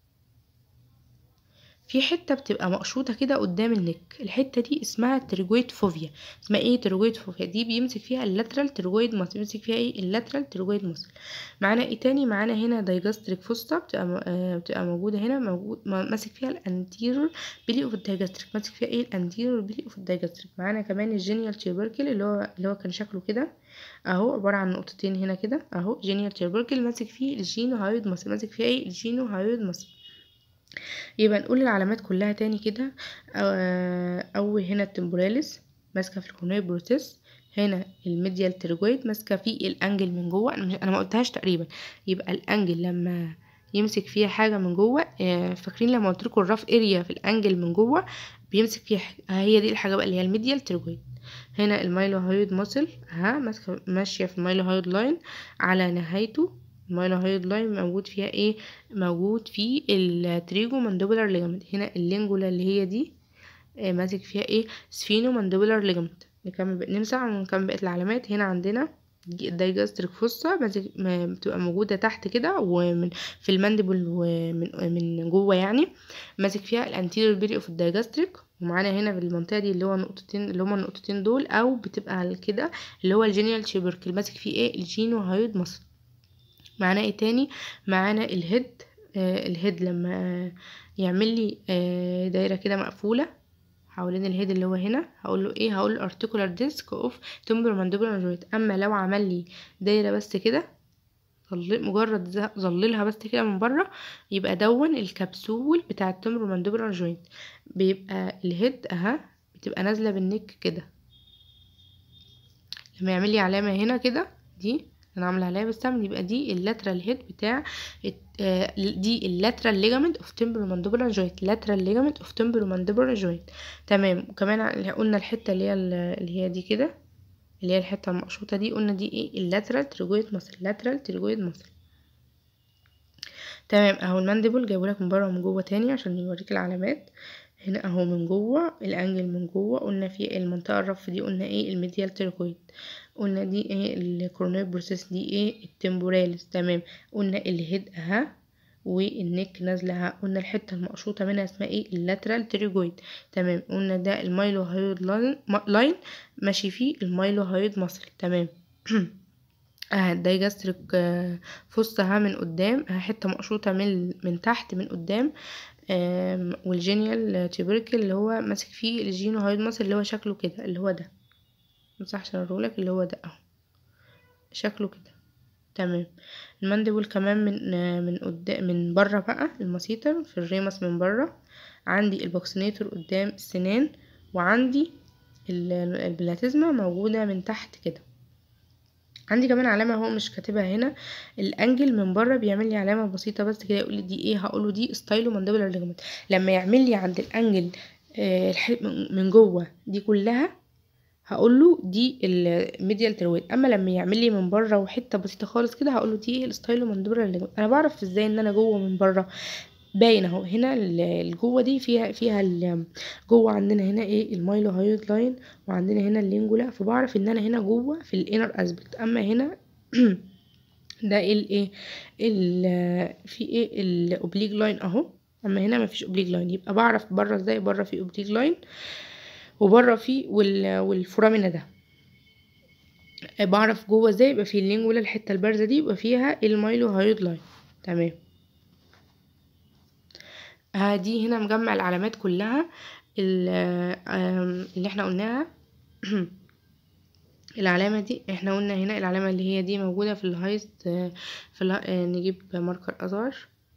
في حته بتبقى مقشوطه كده قدام النك الحته دي اسمها ترجويد فوفيا اسمها ايه ترجويد فوفيا دي بيمسك فيها اللاترال ترجويد ماسل بيمسك فيها ايه اللاترال ترجويد ماسل معانا ايه تاني معانا هنا دايجاستريك فوستا بتبقى م- آه بتبقى موجوده هنا موجود م- ماسك فيها الانتيرور بيلي اوف الدايجاستريك ماسك فيها ايه الانتيرور بيلي اوف الدايجاستريك معانا كمان الجينيال تيوبركل اللي هو اللي هو كان شكله كده اهو عباره عن نقطتين هنا كده اهو جينيال تيوبركل ماسك فيه الجينو هايود ماسل ماسك فيه ايه الجينو هايود ماسل يبقى نقول العلامات كلها تاني كده آه، اول هنا التمبوراليس ماسكه في الكورنيال بروتيس هنا الميديال ترجويد ماسكه في الانجل من جوه انا مش- أنا ما قلتهاش تقريبا يبقى الانجل لما يمسك فيها حاجه من جوه آه، فاكرين لما قلت لكم الراف اريا في الانجل من جوه بيمسك فيها حاجة. هي دي الحاجه بقى اللي هي الميديال ترجويد هنا المايلو هايود ماسل ها ماسكه ماشيه في المايلو هايود لاين على نهايته المايلو هايود لاين موجود فيها ايه موجود في التريجو مانديبولار ليجامنت هنا اللينجولا اللي هي دي آه، ماسك فيها ايه سفينو مانديبولار ليجامنت نكمل بقى نمسح ونكمل بقية العلامات هنا عندنا دي الدايجاستريك فوسا ماسك ما- بتبقى موجودة تحت كده ومن في المانديبل ومن من جوه يعني ماسك فيها الانتيريور بيري اوف الدايجاستريك ومعانا هنا في المنطقة دي اللي هو نقطتين اللي هما النقطتين دول او بتبقى كده اللي هو الجينيال تشيبركل ماسك فيه ايه الجينو هايود مصل معانا ايه تاني معانا الهيد آه الهيد لما آه يعمل لي آه دايره كده مقفوله حوالين الهيد اللي هو هنا هقول له ايه هقول له articular disc of temporal mandibular joint اما لو عمل لي دايره بس كده ظل- مجرد ز- ظللها بس كده من بره يبقى دون الكبسول بتاع التمبرو مانديبولار جوينت بيبقى الهيد اها بتبقى نازله بالنك كده لما يعمل لي علامه هنا كده دي انا عامله عليها بالسهم يبقى دي اللاترال هيد بتاع الت- آه، دي اللاترال ليجامنت اوف تمبرو مانديبولار جوينت لاترال ليجامنت اوف تمبرو مانديبولار جوينت تمام وكمان ع- قلنا الحته اللي هي ال- اللي هي دي كده اللي هي الحته المقشوطه دي قلنا دي ايه اللاترال تريجويد ماسل لاترال تريجويد ماسل تمام اهو المانديبل جايبولك من بره ومن جوه تاني عشان يوريك العلامات هنا اهو من جوه الانجل من جوه قلنا في المنطقه الرف دي قلنا ايه الميديال تيركويد قلنا دي ايه الكورونيال بروسيس دي ايه التمبوراليس تمام قلنا الهيد اها والنك نازله قلنا الحته المقشوطه منها اسمها ايه اللاترال تريجويد تمام قلنا ده المايلو هايود لاين لاين ماشي فيه المايلو هايود مصل تمام اه الدايجاستريك آه، فصها من قدام اه حته مقشوطه من من تحت من قدام آم، والجينيال تيوبركل اللي هو ماسك فيه الجينو هايود مصل اللي هو شكله كده اللي هو ده مصح عشان اوريهولك اللي هو ده اهو شكله كده تمام المانديبل كمان من آه، من قدام من بره بقى المسيطر في الريمس من بره عندي البوكسينيتور قدام السنان وعندي ال- البلاتيزما موجودة من تحت كده عندي كمان علامة هو مش كاتبها هنا الانجل من بره بيعمل لي علامة بسيطة بس كده يقول لي دي ايه هقوله دي ستايلو مانديبولار ليجمنت لما يعمل لي عند الانجل آه، الح- من- من جوه دي كلها هقول له دي الميديال ترويد اما لما يعمل لي من بره وحته بسيطه خالص كده هقول له دي الستايلو مانديبولار ليجمنت انا بعرف ازاي ان انا جوه من بره باين اهو هنا ال- الجوه دي فيها فيها ال- جوه عندنا هنا ايه المايلو هايود لاين وعندنا هنا اللينجولا فبعرف ان انا هنا جوه في الانر اسبكت اما هنا ده الايه ال في ايه الاوبليج لاين اهو اما هنا مفيش اوبليج لاين يبقى بعرف بره ازاي بره في اوبليج لاين وبره في وال والفورامينا ده بعرف جوه ازاي يبقى في اللينجولا الحته البارزه دي يبقى فيها المايلو هايود لاين تمام آه دي هنا مجمع العلامات كلها ال- آم، اللي احنا قلناها العلامة دي احنا قلنا هنا العلامة اللي هي دي موجودة في الهايست آه، في اله... آه، نجيب ماركر أزهر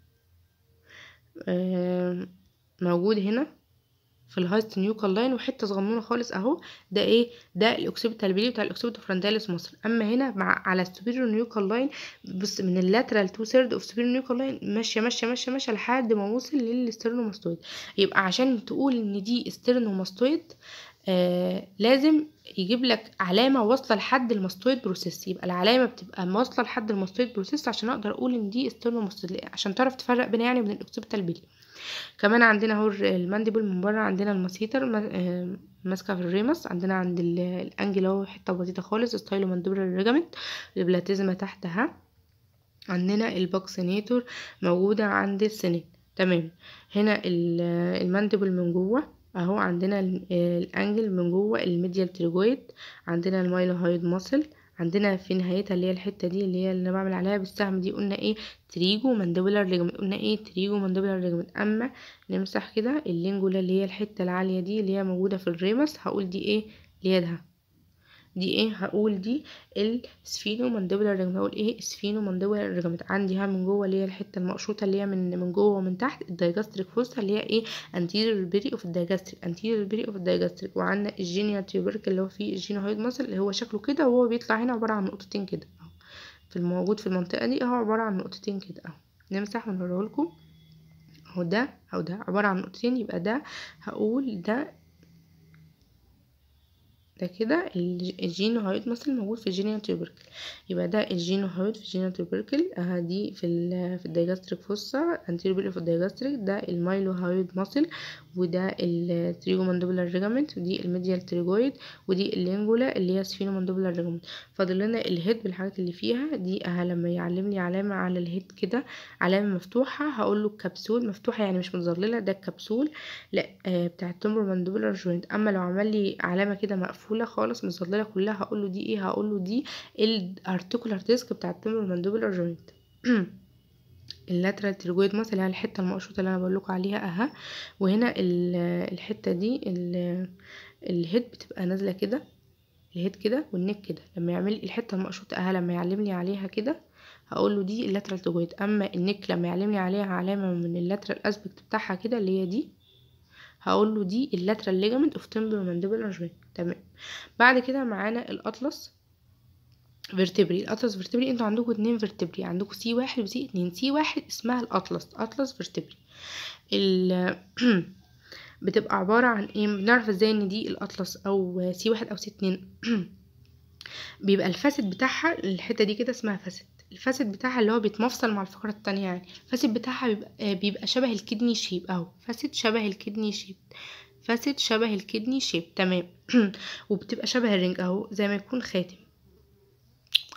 آم، موجود هنا في الهايست نيوكال لاين وحته صغنونه خالص اهو ده ايه ده الاوكسيبيتال بيلي بتاع الاوكسيبيتال فرونتاليس مصر اما هنا مع على السوبيريور نيوكال لاين بص من اللاترال تو سيرد اوف سوبيريور نيوكال لاين ماشيه ماشيه ماشيه ماشيه لحد ما وصل للسترنوماستويد يبقى عشان تقول ان دي سترنوماستويد آه لازم يجيب لك علامه واصله لحد الماستويد بروسيس يبقى العلامه بتبقى واصله لحد الماستويد بروسيس عشان اقدر اقول ان دي سترنوماستويد عشان تعرف تفرق بين يعني وبين الاوكسيبيتال بيلي كمان عندنا اهو المانديبل من بره عندنا المسيتر ما- آه، ماسكه في الريمس عندنا عند ال- الانجل اهو حته بسيطه خالص ستايلو مانديبولار ريجامنت البلاتيزما تحتها عندنا البوكسينيتور موجوده عند السنين تمام هنا ال- المانديبل من جوه اهو عندنا ال- آه، الانجل من جوه الميديال تريجويد عندنا المايلوهايد ماسل عندنا في نهايتها اللي هي الحته دي اللي هي اللي انا بعمل عليها بالسهم دي قلنا ايه تريجو مانديبولار ليجمنت قلنا ايه تريجو مانديبولار ليجمنت اما نمسح كده اللينجولا اللي هي الحته العاليه دي اللي هي موجوده في الريمس هقول دي ايه اللي هي ده دي ايه هقول دي السفينو مانديبولار ليجمنت هقول ايه سفينو مانديبولار ليجمنت عندي ها من جوه اللي هي الحته المقشوطه اللي هي من من جوه ومن تحت الدايجاستريك فوسا اللي هي ايه انتيريور بيري اوف الدايجاستريك انتيريور بيري اوف الدايجاستريك وعندنا الجينيا تيوبرك اللي هو فيه الجينوهايد ماسل اللي هو شكله كده وهو بيطلع هنا عباره عن نقطتين كده اهو في الموجود في المنطقه دي اهو عباره عن نقطتين كده اهو نمسح ونوريه لكم اهو ده اهو ده عباره عن نقطتين يبقى ده هقول ده ده كده الج- الجينوهايد مثلا موجود في الجينيال تيوبركل يبقى ده الجينوهايد في الجينيال تيوبركل اه دي في ال في الدايجاستريك فوسا انتيريور في الدايجاستريك ده المايلوهايد ماسل وده التريجومانديبولار ريجامنت ودي الميديال تريجويد ودي اللينجولا اللي هي سفينومانديبولار ريجامنت فاضل لنا الهيد بالحاجات اللي فيها دي اه لما يعلم لي علامه على الهيد كده علامه مفتوحه هقول له الكبسول مفتوحه يعني مش متظلله ده الكبسول لا آه بتاع التمبر مانديبولار جوينت اما لو عمل لي علامه كده مقفوله خالص متظلله كلها هقول له دي ايه هقول له دي الارتيكولار ديسك بتاع التمبر مانديبولار جوينت اللاترال تريجويد مثلا يعني الحته المقشوطه اللي انا بقول لكم عليها اها وهنا ال- الحته دي ال- الهيد بتبقى نازله كده الهيد كده والنك كده لما يعمل لي الحته المقشوطه اها لما يعلم لي عليها كده هقول له دي اللاترال تريجويد اما النك لما يعلم لي عليها علامه من اللاترال اسبكت بتاعها كده اللي هي دي هقول له دي اللاترال ليجامنت اوف تمبر مانديبولار جوينت تمام بعد كده معانا الاطلس فيرتبري الاطلس فيرتبري انتوا عندكم اتنين فيرتبري عندكم سي واحد وسي اتنين سي واحد اسمها الاطلس اطلس فيرتبري ال بتبقى عبارة عن ايه بنعرف ازاي ان دي الاطلس او سي واحد او سي اتنين بيبقى الفاسد بتاعها الحتة دي كده اسمها فاسد الفاسد بتاعها اللي هو بيتمفصل مع الفقرة التانية يعني الفاسد بتاعها بيبقى, بيبقى شبه الكدني شيب اهو فاسد شبه الكدني شيب فاسد شبه الكدني شيب تمام وبتبقى شبه الرنج اهو زي ما يكون خاتم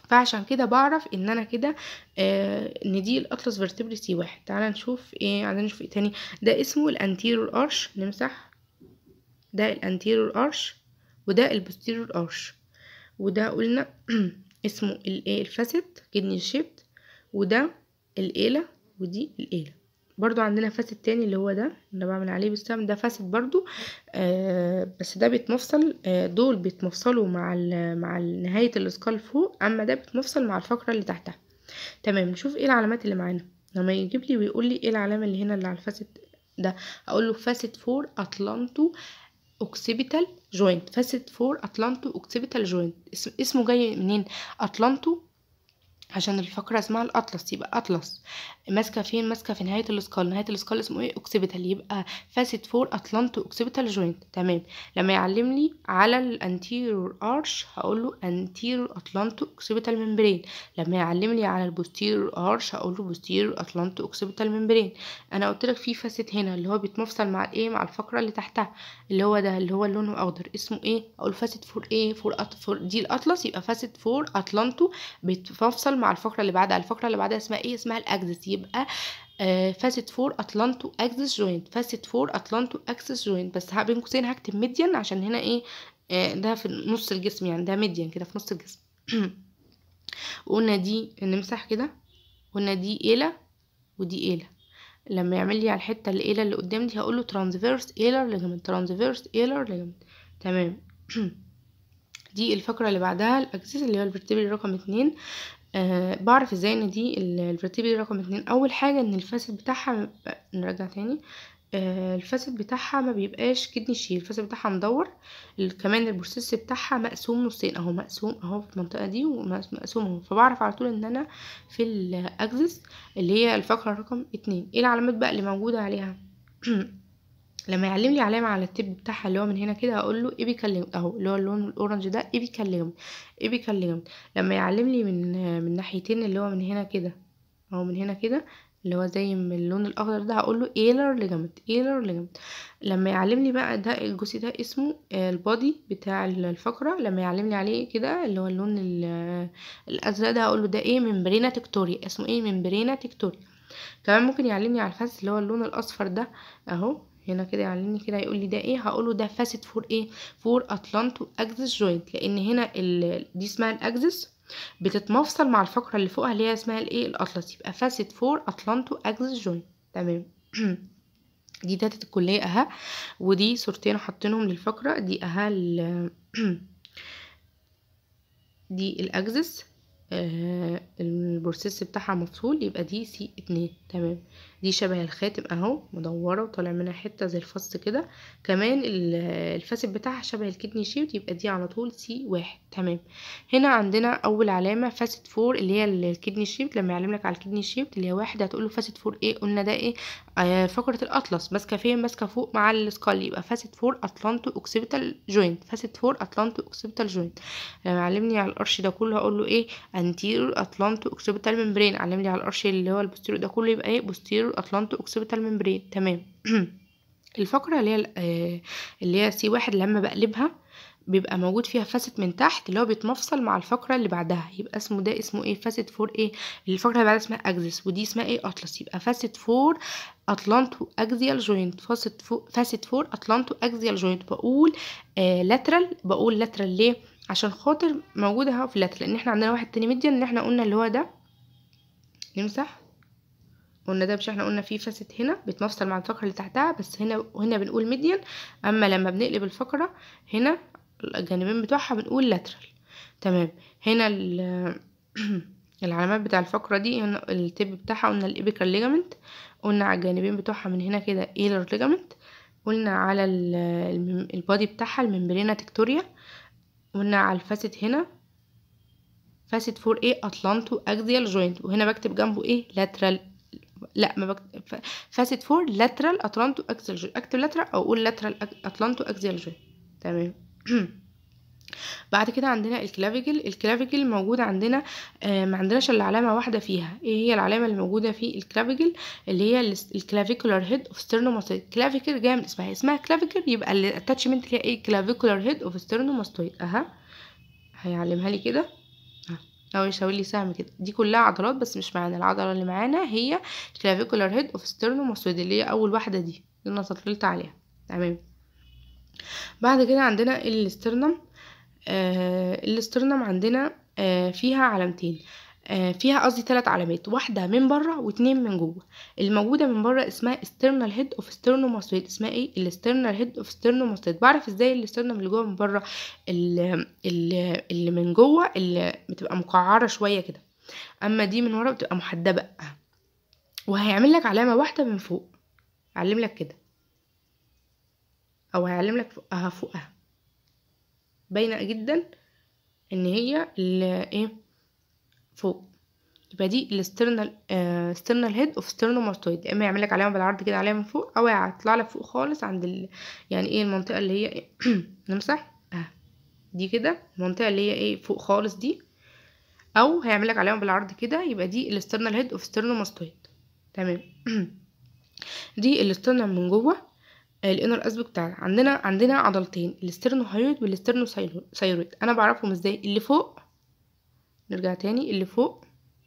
فعشان كده بعرف ان انا كده آه ان دي الاطلس فيرتبري سي واحد تعالى نشوف ايه عايزين نشوف ايه تاني ده اسمه الانتيرور ارش نمسح ده الانتيرور ارش وده البوستيرور ارش وده قلنا اسمه الايه الفاسد كدني شيبت وده الإيلة ودي الإيلة برضو عندنا فاسد تاني اللي هو ده اللي بعمل عليه بالسهم ده فاسد برضو آه بس ده بيتمفصل آه دول بيتمفصلوا مع ال مع ال- نهاية الاسكال فوق اما ده بيتمفصل مع الفقرة اللي تحتها تمام نشوف ايه العلامات اللي معانا لما يجيب لي ويقول لي ايه العلامة اللي هنا اللي على الفاسد ده اقول له فاسد فور اتلانتو اوكسيبيتال جوينت فاسد فور اتلانتو اوكسيبيتال جوينت اسم اسمه جاي منين اتلانتو عشان الفقرة اسمها الأطلس يبقى أطلس ماسكة فين ماسكة في نهاية الاسكال نهاية الاسكال اسمه ايه اوكسيبيتال يبقى فاسد فور اتلانتو اوكسيبيتال جوينت تمام لما يعلم لي على الانتيرور ارش هقول له انتيرور اتلانتو اوكسيبيتال ممبرين لما يعلم لي على البوستيرور ارش هقول له بوستيرور اتلانتو اوكسيبيتال ممبرين انا قلت لك في فاسد هنا اللي هو بيتمفصل مع الايه مع الفقرة اللي تحتها اللي هو ده اللي هو لونه اخضر اسمه ايه اقول فاسد فور ايه فور أط... فور دي الاطلس يبقى فاسد فور اتلانتو بيتفصل مع الفقرة اللي بعدها الفقرة اللي بعدها اسمها ايه اسمها الاكسس يبقى آه فاسد فور اتلانتو اكسس جوينت فاسد فور اتلانتو اكسس جوينت بس ها- بين قوسين هكتب ميديان عشان هنا ايه آه ده في نص الجسم يعني ده ميديان كده في نص الجسم وقلنا دي نمسح كده قلنا دي إيلة ودي إيلة لما يعمل لي على الحتة الإيلة اللي قدام دي هقول له ترانسفيرس إيلر ليجمنت ترانسفيرس إيلر ليجمنت تمام دي الفقرة اللي بعدها الأكسس اللي هو الفرتبري رقم اتنين آه بعرف ازاي ان دي ال- الفرتبري رقم اتنين اول حاجة ان الفاسد بتاعها نرجع تاني آه الفاسد بتاعها ما بيبقاش كدني شيل الفاسد بتاعها مدور ال- كمان البروسيس بتاعها مقسوم نصين اهو مقسوم اهو في المنطقة دي ومقسوم اهو فبعرف على طول ان انا في الاكسس اللي هي الفقرة رقم اتنين ايه العلامات بقى اللي موجودة عليها لما يعلم لي علامة على التب بتاعها اللي هو من هنا كده هقول له ايبيكال ليجمنت اهو اللي هو اللون الاورنج ده ايبيكال ليجمنت ايبيكال ليجمنت لما يعلم لي من من ناحيتين اللي هو من هنا كده اهو من هنا كده اللي هو زي من اللون الاخضر ده هقول له ايلر ليجمنت ايلر ليجمنت لما يعلم لي بقى ده الجزء ده اسمه آه، البادي بتاع الفقرة لما يعلم لي عليه كده اللي هو اللون ال- الازرق ده هقول له ده ايه ممبرينا تكتوريا اسمه ايه ممبرينا تكتوريا كمان ممكن يعلمني على الفاس اللي هو اللون الاصفر ده اهو هنا كده يعلمني كده يقول لي ده ايه هقوله ده فاسد فور ايه فور اتلانتو اكسس جوينت لان هنا ال... دي اسمها الاكسس بتتمفصل مع الفقره اللي فوقها اللي هي اسمها الايه الاطلس يبقى فاسد فور اتلانتو اكسس جوينت تمام دي داتا الكليه اها ودي صورتين حاطينهم للفقره دي اها ال... دي الاكسس آه البروسيس بتاعها مفصول يبقى دي سي اتنين تمام دي شبه الخاتم اهو مدورة وطالع منها حتة زي الفص كده كمان ال- الفاسد بتاعها شبه الكدني شيفت يبقى دي على طول سي واحد تمام هنا عندنا اول علامة فاسد فور اللي هي ال- الكدني شيفت لما يعلم لك على الكدني شيفت اللي هي واحد هتقول له فاسد فور ايه قلنا ده ايه آه فقرة الاطلس ماسكة فين ماسكة فوق مع السكال يبقى فاسد فور اتلانتو اوكسيبيتال جوينت فاسد فور اتلانتو اوكسيبيتال جوينت لما يعلمني على القرش ده كله هقول له ايه انتيرور اتلانتو اوكسيبيتال ممبرين علم لي على القرش اللي هو البوستيرور ده كله يبقى ايه بوستيرور اتلانتو اوكسيبيتال ممبرين تمام الفقرة اللي هي ال- آه، اللي هي سي واحد لما بقلبها بيبقى موجود فيها فاسد من تحت اللي هو بيتمفصل مع الفقرة اللي بعدها يبقى اسمه ده اسمه ايه فاسد فور ايه الفقرة اللي بعدها اسمها اكسس ودي اسمها ايه اطلس يبقى فاسد فور اتلانتو اكزيال جوينت فاسد فور فاسد فور اتلانتو اكزيال جوينت بقول آه لاترال بقول لاترال ليه عشان خاطر موجودة اهو في لاترال لان احنا عندنا واحد تاني ميديان اللي احنا قلنا اللي هو ده نمسح قلنا ده مش احنا قلنا فيه فاسد هنا بيتمفصل مع الفقرة اللي تحتها بس هنا هنا بنقول ميديان اما لما بنقلب الفقرة هنا الجانبين بتوعها بنقول لاترال تمام هنا ال- العلامات بتاع الفقرة دي هنا التب بتاعها قلنا الإبيكال ليجامنت قلنا على الجانبين بتوعها من هنا كده ايلر ليجامنت قلنا على ال- المم- البادي بتاعها الممبرينا تكتوريا قلنا على الفاسد هنا فاسد فور ايه اتلانتو اكزيال جوينت وهنا بكتب جنبه ايه لاترال لا ما بكتب ف- فاسد فور لاترال اتلانتو اكزيال جوينت اكتب لاترال او اقول لاترال اتلانتو اكزيال جوينت تمام بعد كده عندنا الكلافيكل الكلافيكل موجود عندنا آه ما عندناش الا علامه واحده فيها ايه هي العلامه اللي موجوده في الكلافيكل اللي هي الكلافيكولار هيد اوف ستيرنوماستويد كلافيكل جايه من اسمها اسمها كلافيكل يبقى الاتاتشمنت اللي هي ايه كلافيكولار هيد اوف ستيرنوماستويد اها هيعلمها لي كده او يشاور لي سهم كده دي كلها عضلات بس مش معانا العضله اللي معانا هي الكلافيكولار هيد اوف ستيرنوماستويد اللي هي اول واحده دي اللي انا سطلت عليها تمام بعد كده عندنا الاسترنم آه الاسترنم عندنا آه فيها علامتين آه فيها قصدي ثلاث علامات واحده من بره واتنين من جوه الموجوده من بره اسمها استرنال هيد اوف ستيرنوماستويد اسمها ايه الاسترنال هيد اوف ستيرنوماستويد بعرف ازاي الاسترنم اللي جوه من بره اللي, اللي, اللي من جوه اللي بتبقى مقعره شويه كده اما دي من ورا بتبقى محدبه وهيعمل لك علامه واحده من فوق اعلم لك كده او هيعلم لك فوقها فوقها باينه جدا ان هي ايه فوق يبقى دي الاسترنال استرنال هيد اوف ستيرنوماستويد يا اما يعمل لك علامه بالعرض كده علامه من فوق او هيطلع لك فوق خالص عند ال... يعني ايه المنطقه اللي هي إيه؟ نمسح اه دي كده المنطقه اللي هي ايه فوق خالص دي او هيعمل لك علامه بالعرض كده يبقى دي الاسترنال هيد اوف ستيرنوماستويد تمام دي الاسترنال من جوه الانر اسبك بتاعنا عندنا عندنا عضلتين الاسترنوهايرويد والاسترنوثايرويد انا بعرفهم ازاي اللي فوق نرجع تاني اللي فوق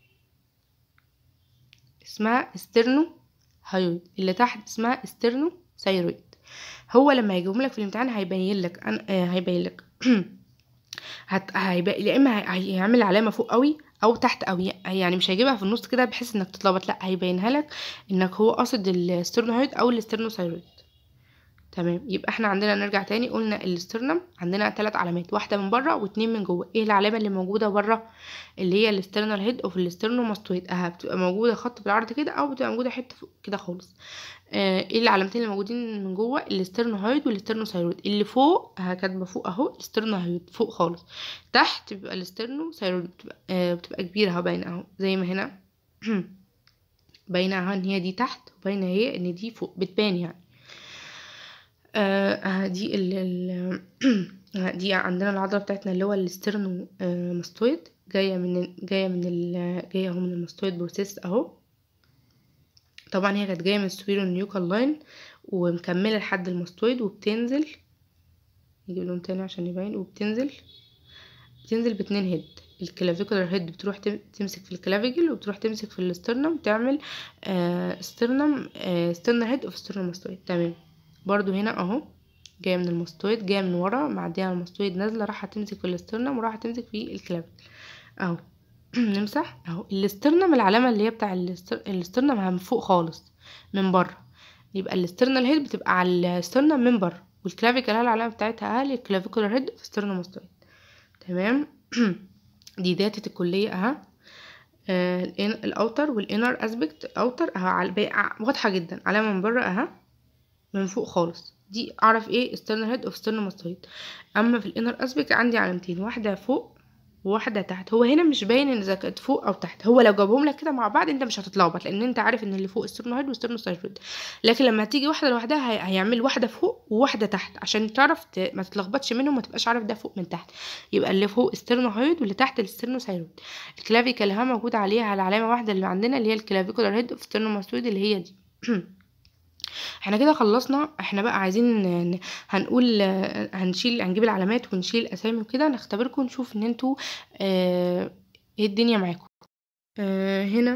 اسمها استرنو هايرويد اللي تحت اسمها استرنو ثايرويد هو لما يجيبهم لك في الامتحان هيبين لك أنا آه هيبين لك هت... هيبقى يا اما هيعمل علامه فوق قوي او تحت قوي يعني مش هيجيبها في النص كده بحيث انك تتلخبط لا هيبينها لك انك هو قاصد الاسترنوهايرويد او الاسترنوثايرويد تمام يبقى احنا عندنا نرجع تاني قلنا الاسترنم عندنا ثلاث علامات واحده من بره واتنين من جوه ايه العلامه اللي موجوده بره اللي هي الاسترنال هيد اوف الاسترنوماستويد اها بتبقى موجوده خط بالعرض كده او بتبقى موجوده حته فوق كده خالص آه ايه العلامتين اللي موجودين من جوه الاسترنوهايد والاسترنوثايرويد اللي فوق كاتبه فوق اهو الاسترنوهايد فوق خالص تحت بيبقى الاسترنوثايرويد بتبقى, آه بتبقى كبيره اهو باينه اهو زي ما هنا باينه اهو ان هي دي تحت وباينه هي ان دي فوق بتبان يعني آه دي ال ال دي عندنا العضله بتاعتنا اللي هو الاسترنو آه ماستويد جايه من جايه من ال جايه اهو من الماستويد بروسيس اهو طبعا هي كانت جايه من السوبيرو نيوكال لاين ومكمله لحد الماستويد وبتنزل نجيب لهم تاني عشان يبين وبتنزل بتنزل باتنين هيد الكلافيكولار هيد بتروح تمسك في الكلافيكل وبتروح تمسك في الاسترنم تعمل آه استرنم آه استرنال هيد اوف سترنوماستويد تمام برضو هنا اهو جايه من الماستويد جايه من ورا معديه على الماستويد نازله راح تمسك في الاسترنم وراح تمسك في الكلافيكل اهو نمسح اهو الاسترنم العلامه اللي هي بتاع الاسترنم من فوق خالص من بره يبقى الاسترنال هيد بتبقى على الاسترنم من بره والكلافيكل هي العلامه بتاعتها اهي الكلافيكولار هيد في سترنوماستويد تمام دي داتا الكليه اها آه الاوتر والانر اسبكت اوتر اهو واضحه جدا علامه من بره اها من فوق خالص دي اعرف ايه استرنال هيد اوف سترنوماستويد اما في الانر اسبكت عندي علامتين واحده فوق وواحده تحت هو هنا مش باين ان اذا كانت فوق او تحت هو لو جابهم لك كده مع بعض انت مش هتتلخبط لان انت عارف ان اللي فوق استرنوهيد واسترنوثايرويد لكن لما تيجي واحده لوحدها هي... هيعمل واحده فوق وواحده تحت عشان تعرف ت... ما تتلخبطش منهم ما تبقاش عارف ده فوق من تحت يبقى اللي فوق استرنوهيد واللي تحت الاسترنوثايرويد الكلافيكال اللي موجود عليها على علامه واحده اللي عندنا اللي هي الكلافيكولار هيد اوف سترنوماستويد اللي هي دي احنا كده خلصنا احنا بقى عايزين هنقول هنشيل هنجيب العلامات ونشيل الاسامي وكده نختبركم نشوف ان انتوا اه ايه الدنيا معاكم اه هنا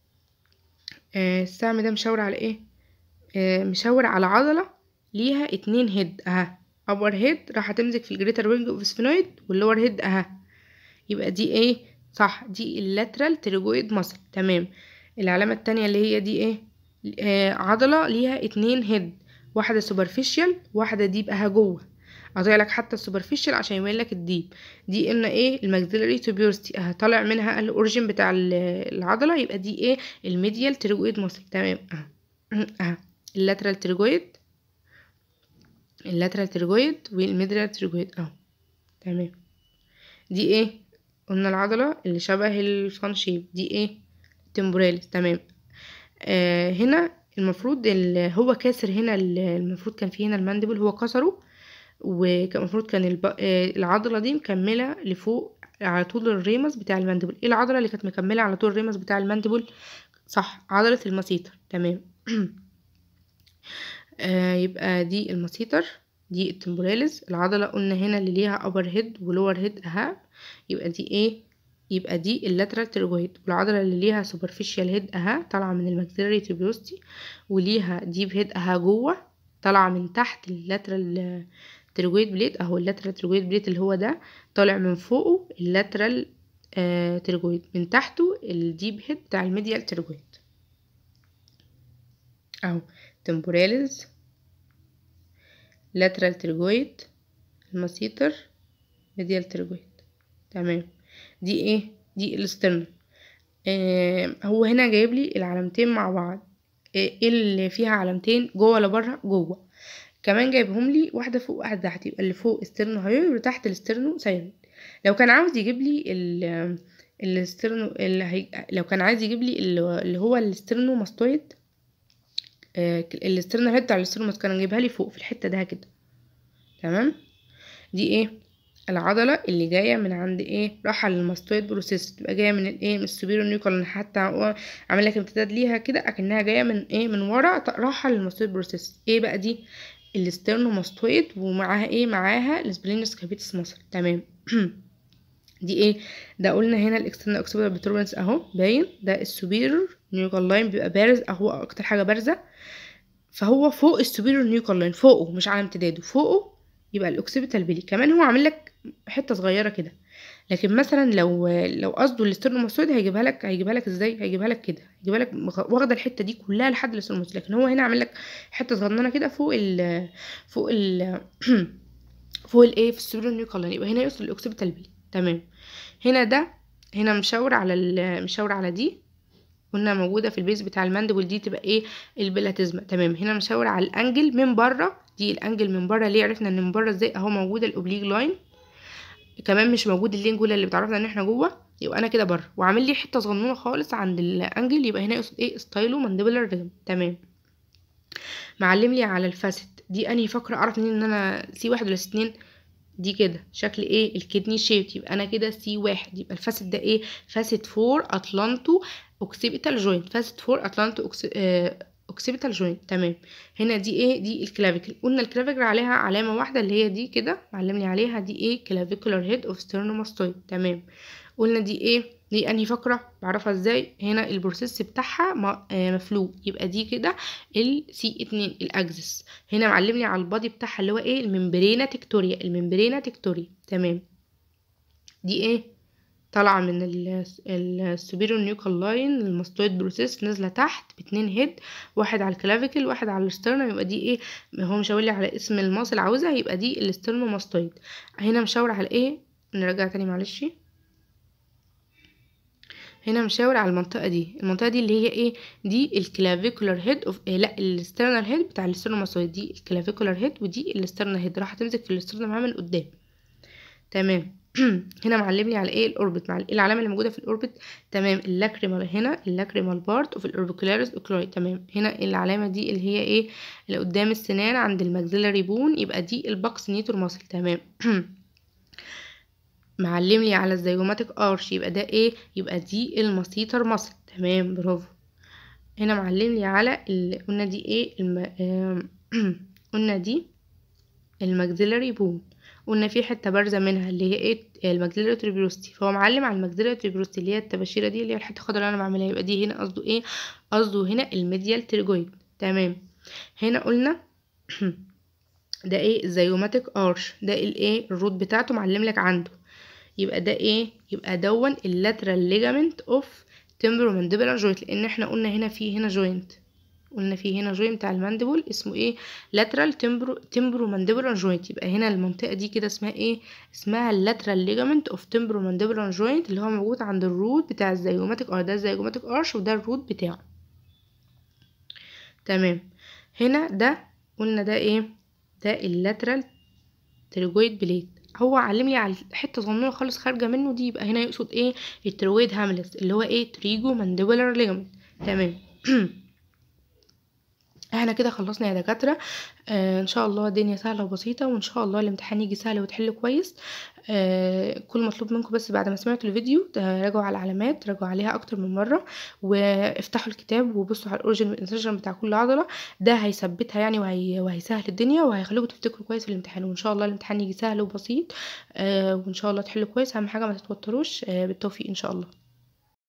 اه السهم ده مشاور على ايه اه مشاور على عضله ليها اتنين هيد اها ابر هيد راح تمسك في الجريتر وينج اوف سفينويد واللور هيد اها يبقى دي ايه صح دي اللاترال تريجويد ماسل تمام العلامه التانية اللي هي دي ايه آه عضلة ليها اتنين هيد واحدة سوبرفيشال واحدة ديب اها جوه اضيع لك حتى السوبرفيشال عشان يبين لك الديب دي قلنا ايه الماكسيلاري توبيورستي اها طالع منها الاوريجين بتاع العضلة يبقى دي ايه الميديال تريجويد ماسل تمام اها اها اللاترال تريجويد اللاترال تريجويد والميديال تريجويد اهو تمام دي ايه قلنا العضلة اللي شبه الفان شيب دي ايه تمبوراليس تمام آه هنا المفروض هو كاسر هنا المفروض كان في هنا الماندبل هو كسره وكان المفروض كان الب... آه العضلة دي مكملة لفوق على طول الريمس بتاع الماندبل ايه العضلة اللي كانت مكملة على طول الريمس بتاع الماندبل صح عضلة المسيطر تمام آه يبقى دي المسيطر دي التمبوراليز العضلة قلنا هنا اللي ليها upper head ولور head اها يبقى دي ايه يبقى دي اللاترال تيرجويد والعضله اللي ليها سوبرفيشال هيد اها طالعه من الماكسيلاري تيبيوستي وليها ديب هيد اها جوه طالعه من تحت اللاترال تيرجويد بليت اهو اللاترال تيرجويد بليت اللي هو ده طالع من فوقه اللاترال آه تيرجويد من تحته الديب هيد بتاع الميديال تيرجويد اهو temporalis lateral ترجويد المسيطر medial ترجويد تمام دي ايه دي الاسترنم آه هو هنا جايب لي العلامتين مع بعض ايه اللي فيها علامتين جوه ولا بره جوه كمان جايبهم لي واحده فوق واحده تحت يبقى اللي فوق استرنو هايويد وتحت الاسترنو سايلنت لو كان عاوز يجيب لي ال الاسترنو اللي هي... لو كان عايز يجيب لي اللي هو الاسترنو ماستويد آه الاسترنال هيد بتاع الاسترنو كان جايبها لي فوق في الحته ده كده تمام دي ايه العضله اللي جايه من عند ايه راحه للماستويد بروسيس تبقى جايه من الايه من السوبيرو نيوكل حتى هو عامل لك امتداد ليها كده اكنها جايه من ايه من ورا راحه للماستويد بروسيس ايه بقى دي الاسترنوماستويد ومعاها ايه معاها السبلينوس كابيتس مصر تمام دي ايه ده قلنا هنا الاكسترنال اوكسيبيتال بتوربنس اهو باين ده السوبيرور نيوكل لاين بيبقى بارز اهو اكتر حاجه بارزه فهو فوق السوبيرور نيوكل لاين فوقه مش على امتداده فوقه يبقى الاوكسيبيتال بيلي كمان هو عامل لك حته صغيره كده لكن مثلا لو لو قصده الاسترنوماستويد هيجيبها لك هيجيبها لك ازاي هيجيبها لك كده هيجيبها لك واخده الحته دي كلها لحد الاسترنوماستويد لكن هو هنا عامل لك حته صغننه كده فوق ال فوق ال فوق الايه في السوبيرور نيوكل لاين يبقى هنا يوصل الاوكسيبيتال بيلي تمام هنا ده هنا مشاور على مشاور على دي قلنا موجودة في البيز بتاع الماندبل دي تبقى ايه البلاتيزما تمام هنا مشاور على الانجل من بره دي الانجل من بره ليه عرفنا ان من بره ازاي اهو موجودة الاوبليج لاين كمان مش موجود اللينجولا اللي بتعرفنا ان احنا جوه يبقى انا كده بره وعامل لي حته صغنونه خالص عند الانجل يبقى هنا يقصد ايه ستايلو مانديبولار ريزم تمام معلم لي على الفاسيت دي انهي فقره اعرف منين ان انا سي واحد ولا سي اتنين دي كده شكل ايه الكدني شيب يبقى انا كده سي واحد يبقى الفاسيت ده ايه فاسيت فور اتلانتو اوكسيبيتال جوينت فاسيت فور اتلانتو أوكسي... آه... اوكسيبيتال جوينت تمام هنا دي ايه دي الكلافيكل قلنا الكلافيكل عليها علامه واحده اللي هي دي كده معلم لي عليها دي ايه كلافيكولار هيد اوف ستيرنوماستويد تمام قلنا دي ايه دي انهي فقره بعرفها ازاي هنا البروسيس بتاعها مفلوق يبقى دي كده السي اتنين الاكسس هنا معلم لي على البادي بتاعها اللي هو ايه الممبرينا تكتوريا الممبرينا تكتوريا تمام دي ايه طالعه من السوبيريور نيوكال لاين الماستويد بروسيس نازله تحت باتنين هيد واحد على الكلافيكل واحد على السترنم يبقى دي ايه هو مشاور لي على اسم الماسل عاوزها يبقى دي الاسترنوماستويد هنا مشاور على ايه نرجع تاني معلش هنا مشاور على المنطقة دي المنطقة دي اللي هي ايه دي الكلافيكولار هيد اوف إيه لا الاسترنال هيد بتاع الاسترنوماسويد دي الكلافيكولار هيد ودي الاسترنال هيد راح تمسك في الاسترنال معاه من قدام تمام هنا معلم لي على ايه الاوربت مع ايه العلامه اللي موجوده في الاوربت تمام اللاكريمال هنا اللاكريمال بارت اوف الاوربيكولاريس اوكلوي تمام هنا العلامه دي اللي هي ايه اللي قدام السنان عند الماكسيلاري بون يبقى دي الباكس نيتور ماسل تمام معلم لي على الزيجوماتيك ارش يبقى ده ايه يبقى دي المسيطر ماسل تمام برافو هنا معلم لي على ال... قلنا دي ايه الم... آه... قلنا دي الماكسيلاري بون قلنا في حته بارزه منها اللي هي ايه الماكسيلاري تريبروستي فهو معلم على الماكسيلاري تريبروستي اللي هي التباشيره دي اللي هي الحته الخضراء اللي انا بعملها يبقى دي هنا قصده ايه قصده هنا الميديال تريجويد تمام هنا قلنا ده ايه الزيوماتيك ارش ده الايه الروت بتاعته معلم لك عنده يبقى ده ايه يبقى دون اللاترال ليجامنت اوف تمبرومانديبولار جوينت لان احنا قلنا هنا في هنا جوينت قلنا في هنا جوينت بتاع المانديبل اسمه ايه لاترال تمبرو تمبرومانديبولار جوينت يبقى هنا المنطقه دي كده اسمها ايه اسمها اللاترال ليجامنت اوف تمبرومانديبولار جوينت اللي هو موجود عند الروت بتاع الزيجوماتيك ار ده الزيجوماتيك ارش وده الروت بتاعه تمام هنا ده قلنا ده ايه ده اللاترال تريجويد بليد هو علم لي على حته صغنونه خالص خارجه منه دي يبقى هنا يقصد ايه الترويد هاملس اللي هو ايه تريجو مانديبولار ليجامنت تمام احنا كده خلصنا يا دكاترة آه ان شاء الله الدنيا سهلة وبسيطة وان شاء الله الامتحان يجي سهل وتحل كويس آه كل مطلوب منكم بس بعد ما سمعتوا الفيديو راجعوا على العلامات راجعوا عليها اكتر من مرة وافتحوا الكتاب وبصوا على الاوريجن والانسرشن بتاع كل عضلة ده هيثبتها يعني وهي وهيسهل الدنيا وهيخليكم تفتكروا كويس في الامتحان وان شاء الله الامتحان يجي سهل وبسيط آه وان شاء الله تحلوا كويس اهم حاجة ما تتوتروش آه بالتوفيق ان شاء الله